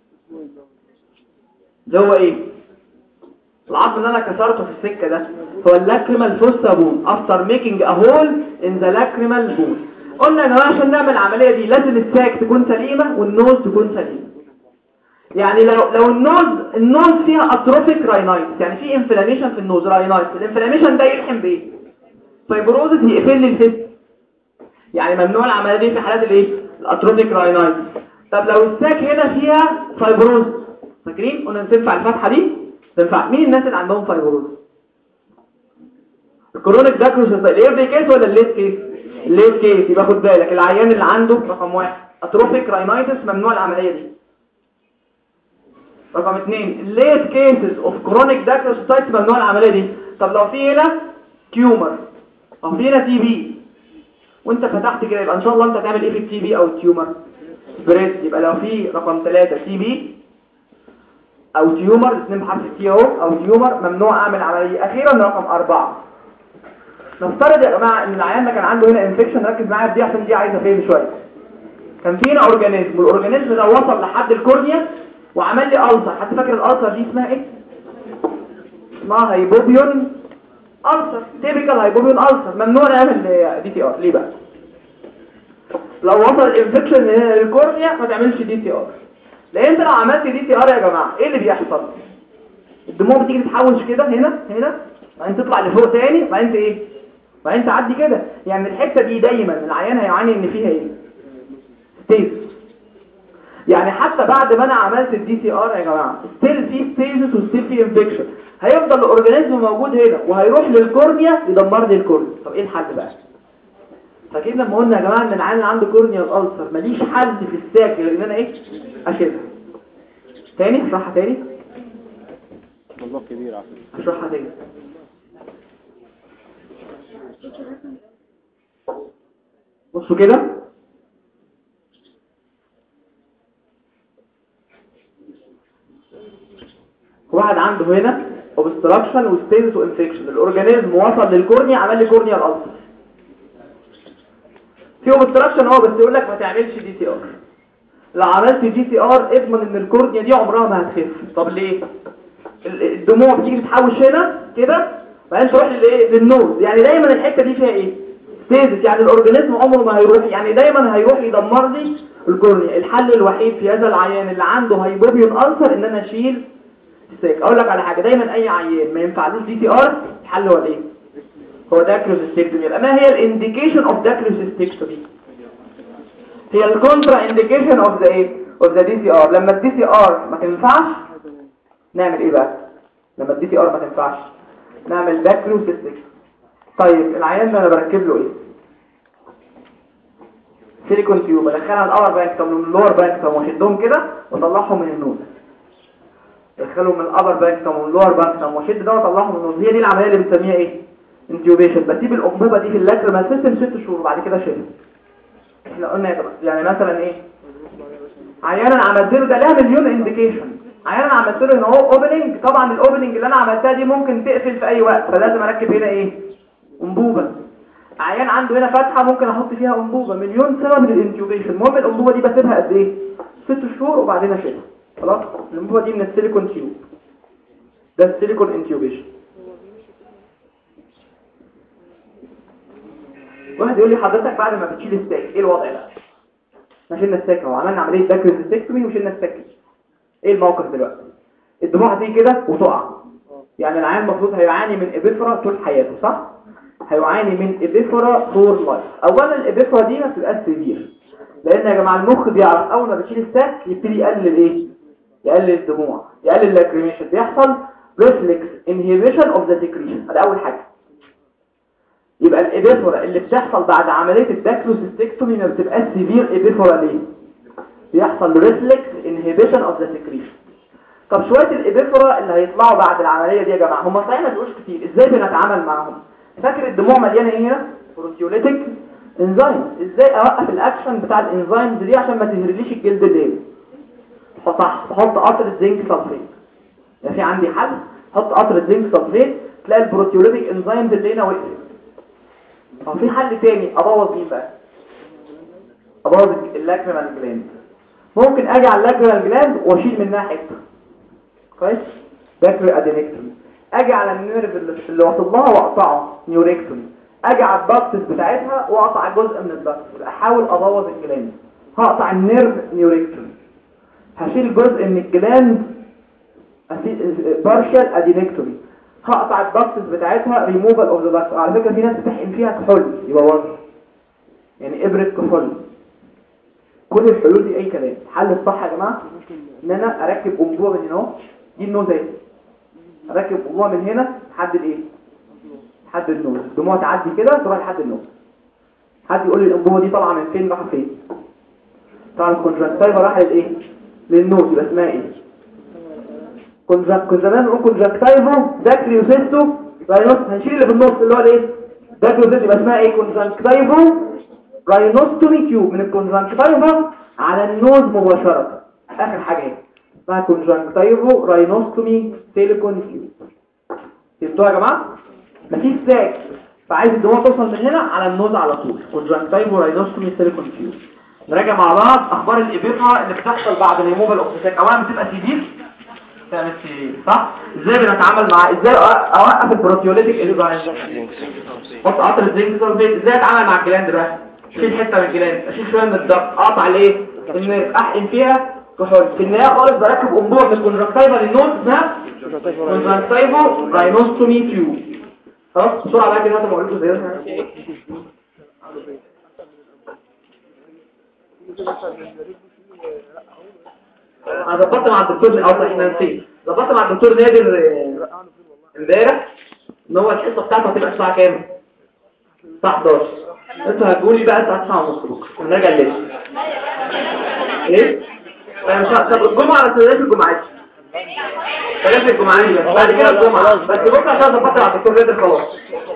اللي هو ايه العظم اللي انا كسرته في السكه ده هو اللاكريمال فوسا بون افتر ميكينج ا هول ان ذا لاكريمال بون قلنا يا جماعه عشان نعمل العمليه دي لازم الساك تكون سليمه والنوز تكون سليمه يعني لو لو النوز النوز فيها اتروفيك راينايتس يعني في انفلاميشن في النوز راينايتس الانفلاميشن ده يلحم بايه فايبروزس يقفل لي الفيست يعني ممنوع العمليه دي في حالات الايه الاتروفيك راينايتس طب لو الساك هنا فيها فايبروز فاكرين قلنا تنفع الفتحه دي تنفع مين الناس اللي عندهم فايبروز الكرونيك داكروس الايرلي كيس ولا الليت كيس الليت كيس يبقى خد بالك العيان اللي عنده رقم واحد اتروفيك راينايتس ممنوع العمليه دي رقم اثنين late cases of chronic dactylocystitis ممنوع العمليه دي طب لو في هنا تيومر او في هنا تي بي وانت فتحت كده يبقى ان شاء الله انت هتعمل ايه في التي بي او التيومر بريس يبقى لو في رقم ثلاثة تي بي او تيومر الاثنين بحرف التي اهو او تيومر ممنوع اعمل عمليه اخيرا رقم أربعة نفترض يا جماعه ان العيان ده كان عنده هنا انفكشن ركز معايا في دي عشان دي عايزه فهم شويه كان في هنا اورجانيزم والاورجانيزم ده وصل لحد الكورنيا وعمل لي ألسر حد فاكر الألسر دي اسمها ايه اسمها هايبوبيون ألسر تيبيكال هايبوبيون ألسر ممنوع نعمل دي تي ار ليه بقى لو وصل الانفكشن للكورنيا ما تعملش دي تي ار لان انت لو عملت دي تي ار يا جماعه ايه اللي بيحصل الدموع بتيجي تتحوش كده هنا هنا بعدين تطلع لفوق تاني بعدين ايه بعدين تعدي كده يعني الحته دي دايما العيان هيعاني ان فيها ايه ستيز يعني حتى بعد ما انا عملت الدي تي ار يا جماعه ستيل في ستيجز وستيل في انفكشن هيفضل الاورجانيزم موجود هنا وهيروح للكورنيا يدمر لي الكورنيا طب ايه الحل بقى فاكرين لما قلنا يا جماعه ان العيان اللي عنده كورنيا الالسر ماليش حل في الساك غير ان انا ايه اشيلها تاني اشرحها تاني موضوع كبير على فكرة اشرحها تاني بصوا كده واحد عنده هنا obstruction وستيز وانفكشن الاورجانيزم وصل للكورنيا عمل لي كورنيا الالسر في obstruction اه بس يقول لك ما تعملش دي تي ار لو عملت دي تي ار اضمن ان الكورنيا دي عمرها ما هتخف طب ليه ال- الدموع بتيجي تتحوش هنا كده بعدين تروح للايه للنوز يعني دايما الحته دي فيها ايه ستيزس يعني الاورجانيزم عمره ما هيروح يعني دايما هيروح يدمر لي الكورنيا الحل الوحيد في هذا العيان اللي عنده هايبوبيون ألسر ان انا اشيل الساك اقول لك على حاجه دايما اي عيان ما ينفعلوش دي تي ار الحل هو الايه هو داكروسيستكتومي يبقى ما هي الانديكيشن اوف داكروسيستكتومي هي الكونترا انديكيشن اوف ذا ايه اوف ذا دي تي ار لما الدي تي ار ما تنفعش نعمل ايه بقى لما الدي تي ار ما تنفعش نعمل داكروسيستكتومي طيب العيان ده انا بركب له ايه سيليكون تيوب ادخلها الابر باكتوم من اللور باكتوم واشدهم كده واطلعهم من النوز ادخلهم من الابر باكتوم ومن اللور باكتوم واشد ده واطلعهم من النوز هي دي العمليه اللي بنسميها ايه انتيوبيشن بسيب الانبوبه دي في اللاكريمال سيستم ست شهور وبعد كده اشيلها احنا قلنا يا جماعه يعني مثلا ايه عيانا عملت له ده لها مليون انديكيشن عيانا عملت له ان هو اوبننج طبعا الاوبننج اللي انا عملتها دي ممكن تقفل في اي وقت فلازم اركب هنا ايه انبوبه عيان عنده هنا فتحه ممكن احط فيها انبوبه مليون سبب للانتيوبيشن المهم الانبوبه دي بسيبها قد ايه ست شهور وبعدين اشيلها خلاص الانبوبه دي من السيليكون تيوب ده السيليكون انتيوبيشن واحد يقول لي حضرتك بعد ما بتشيل الستاك ايه الوضع ده احنا شلنا الستاك اهو عملنا عمليه داكريزستكتومي وشلنا الستاك ايه الموقف دلوقتي الدموع هتيجي كده وتقع يعني العيان المفروض هيعاني من ابيفرا طول حياته صح هيعاني من ابيفرا فور لايف اولا الابيفرا دي ما بتبقاش سيفير لان يا جماعه المخ بيعرف اول ما بتشيل الستاك يبتدي يقلل ايه يقلل الدموع يقلل اللاكريميشن بيحصل ريفلكس انهيبيشن اوف ذا سكريشن ده اول حاجه يبقى الابيفورا اللي بتحصل بعد عملية الداكروسيستكتومي ما بتبقاش سيفير ابيفورا ليه بيحصل ريفلكس انهيبيشن اوف ذا سكريشن طب شوية الابيفورا اللي هيطلعوا بعد العملية دي يا جماعة هم صحيح ما بيقولش كتير ازاي بنتعامل معاهم فاكر الدموع مليانة ايه هنا بروتيوليتيك انزيم ازاي اوقف الاكشن بتاع الانزيمز دي عشان ما تهرليش الجلد الليل صح تحط قطرة زنك سلفيت يعني في عندي حل حط قطرة زنك سلفيت تلاقي البروتيوليتيك انزيمز اللي هنا وقفت طب في حل تاني ابوظ مين بقى ابوظ اللاكريمال جلاند ممكن اجي على اللاكريمال جلاند واشيل منها حته كويس باكري ادينكتومي اجي على النيرف اللي اللي واصل لها واقطعه نيوريكتومي اجي على الباكتس بتاعتها واقطع جزء من الباكتس احاول ابوظ الجلاند هقطع النيرف نيوريكتومي هشيل جزء من الجلاند بارشال ادينكتومي هقطع الباكتس بتاعتها ريموفال اوف ذا باكتس على فكره في ناس بتحقن فيها كحول يبقى وزن يعني ابره كحول كل الحلول دي اي كلام الحل الصح يا جماعه ان انا اركب انبوبه من هنا اهو دي النوز اهي اركب انبوبه من هنا لحد الايه لحد النوز الدموع تعدي كده تروح لحد النوز حد يقول لي الانبوبه دي طالعه من فين رايحه فين طبعا الكونجكتيفا راح للايه للنوز يبقى اسمها ايه كونجك كنا زمان بنقول كونجكتيفو داكريوسيستو راينوس هنشيل اللي في النص اللي هو الايه داكريوسيستو يبقى اسمها ايه كونجكتيفو راينوستومي تيوب من الكونجكتيفا على النوز مباشرة اخر حاجة ايه اسمها كونجكتيفو راينوستومي سيليكون تيوب فهمتوها يا جماعة مفيش ساك فعايز الدموع توصل من هنا على النوز على طول كونجكتيفو راينوستومي سيليكون تيوب نراجع مع بعض اخبار الابيضة اللي بتحصل بعد ريموفال اوف ساك اولا بتبقى سيفير تعمل سيفير صح ازاي بنتعامل مع ازاي أ- اوقف البروتيوليتيك انزايم بص قطر الزنك سولفيت ازاي اتعامل مع الجلاند بقى اشيل حته من الجلاند اشيل شويه من الضغط اقطع الايه النيرف احقن فيها كحول في النهايه خالص بركب انبوبه من الكونجكتيفا للنوز اسمها كونجكتيفو راينوستومي تيوب خلاص بسرعه بقى كده ما اقول لكم ازاي انا ظبطت مع الدكتور او احنا نسيت ظبطت مع الدكتور نادر آه، امبارح ان هو الحصه بتاعته هتبقى الساعه كام الساعه 11 انتوا هتقولي بقى الساعه 9 ونص بكره ونرجع الليل ايه لا مش ه- طب الجمعه على ثلاث الجمعات ثلاث الجمعات دي بس بعد كده الجمعه بس بكره عشان ظبطت مع الدكتور نادر خلاص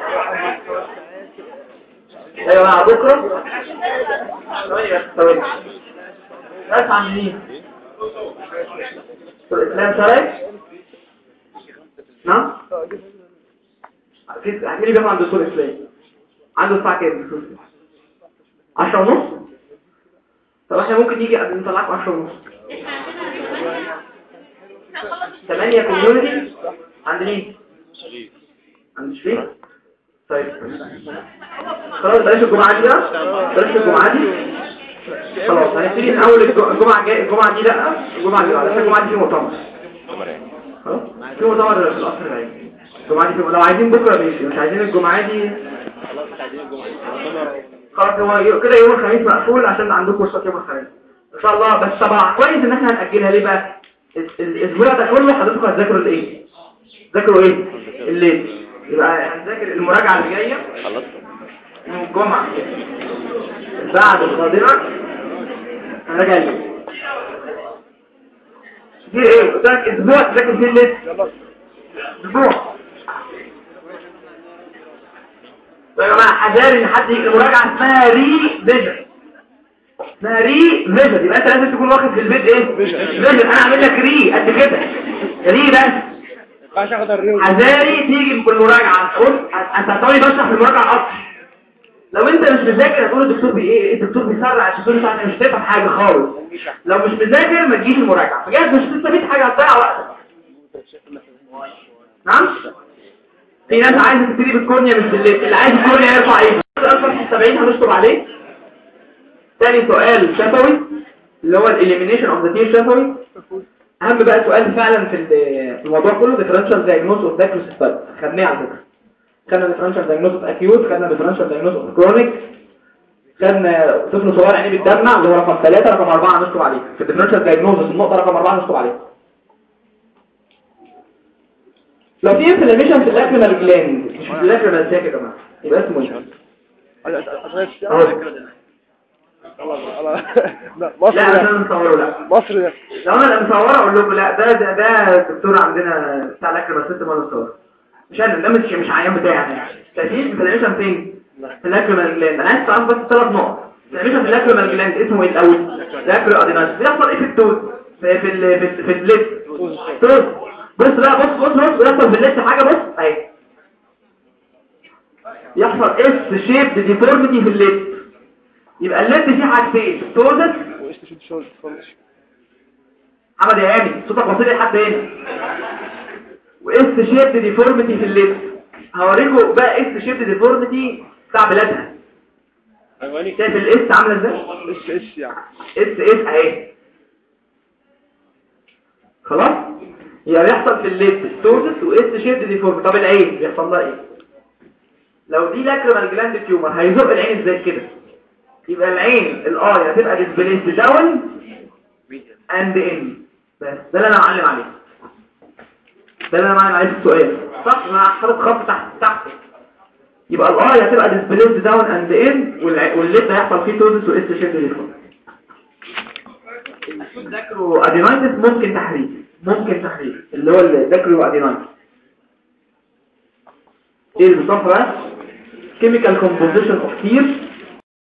ايوه مع بكره ثواني بس ثواني ناس عاملين الإسلام شرعي؟ نعم؟ في احكي لي بيقف عند الدكتور إسلام عنده الساعة كام الدكتور إسلام؟ عشرة ونص؟ طب احنا ممكن نيجي قبل نطلعكم عشرة ونص ثمانية كوميونيتي عند مين؟ عند شريف؟ طيب خلاص بلاش الجمعة دي بقى بلاش الجمعة دي خلاص هنبتدي من اول الج- الجمعه الجايه الجمعه دي لا الجمعه دي لا عشان الجمعه دي في مؤتمر خلاص في مؤتمر في القصر العيني الجمعه دي في لو عايزين بكره ماشي مش عايزين الجمعه دي خلاص هو كده يوم الخميس مقفول عشان عندكم كورسات يوم الخميس ان شاء الله بس طبعا كويس ان احنا هنأجلها ليه بقى ال- ال- الاسبوع ده كله حضرتك هتذاكروا الايه ذاكروا ايه الليل يبقى هنذاكر المراجعه اللي جايه خلصت يوم الجمعة بعد القادمة هنراجع الليل دي ايه قلت لك اسبوع تذاكر فيه الليل اسبوع طيب يا جماعه حذاري ان حد يجي المراجعه اسمها ري فيجن اسمها ري فيجن يبقى انت لازم تكون واخد في البيت ايه فيجن انا عامل لك ري قد كده ري بس ينفعش اخد الريو حذاري تيجي في المراجعة بص انت هتقولي بشرح في المراجعة اكتر لو انت مش مذاكر هتقول الدكتور بي ايه الدكتور بيسرع الدكتور مش عارف- مش هتفهم حاجة خالص لو مش مذاكر ما تجيش المراجعة بجد مش هتستفيد حاجة هتضيع وقتك نعم في ناس عايزة تبتدي بالكورنيا مش بالليل اللي عايز الكورنيا يرفع ايده سؤال صفحة 70 هنشطب عليه تاني سؤال شفوي اللي هو الاليمينيشن اوف ذا تير شفوي اهم بقى سؤال فعلا في ال- في الموضوع كله differential diagnosis of diagnosis type خدناه على فكره خدنا differential diagnosis of acute خدنا differential diagnosis of chronic خدنا طفل صغير عينيه بتدمع اللي هو رقم 3 رقم 4 هنشطب عليه في differential diagnosis النقطه رقم 4 هنشطب عليه لو في inflammation في الاكريمال جلاند مش في الاكريمال ساك يا جماعه يبقى اسمه ايه؟ أهو. لا مصر لا ده عشان نصوره لا مصر ده لو انا اللي مصوره اقول لكم لا ده ده ده الدكتور عندنا بتاع الاكل سيستم ولا مصور مش انا ده مش مش عيان بتاعي يعني تأثير انفلاميشن فين في الاكل جلاند انا عايز تعرف بس ثلاث نقط انفلاميشن في الاكل جلاند اسمه ايه الاول الاكل اديناس بيحصل ايه في التوز في في ال- في, في الليد توز بص بقى بص بص بص بيحصل في الليد حاجه بص اهي يحصل اس شيب ديفورميتي في الليد يبقى الليد فيه حاجتين توزس واستشهد شغل خالص محمد يا هاني صوتك وصل لحد هنا واس شيب ديفورميتي في الليد هوريكم بقى اس شيب ديفورميتي بتاع بلادها شايف الاس عامله ازاي اس اس يعني اس اس اهي خلاص يبقى بيحصل في الليد ستوزس واس شيب ديفورميتي طب العين بيحصل لها ايه لو دي لاكريمال جلاند تيومر هيزق العين ازاي كده يبقى العين الاي هتبقى ديسبليس داون اند ان بس ده اللي انا معلم عليه ده اللي انا معلم عليه في السؤال صح انا حاطط خط تحت تحت يبقى الاي هتبقى ديسبليس داون اند ان والليد هيحصل فيه توزس واس شيب ديفورميتي الداكرو ادينايتس ممكن تحريك ممكن تحريك اللي هو الداكرو ادينايتس ايه المصطلح ده كيميكال كومبوزيشن اوف تير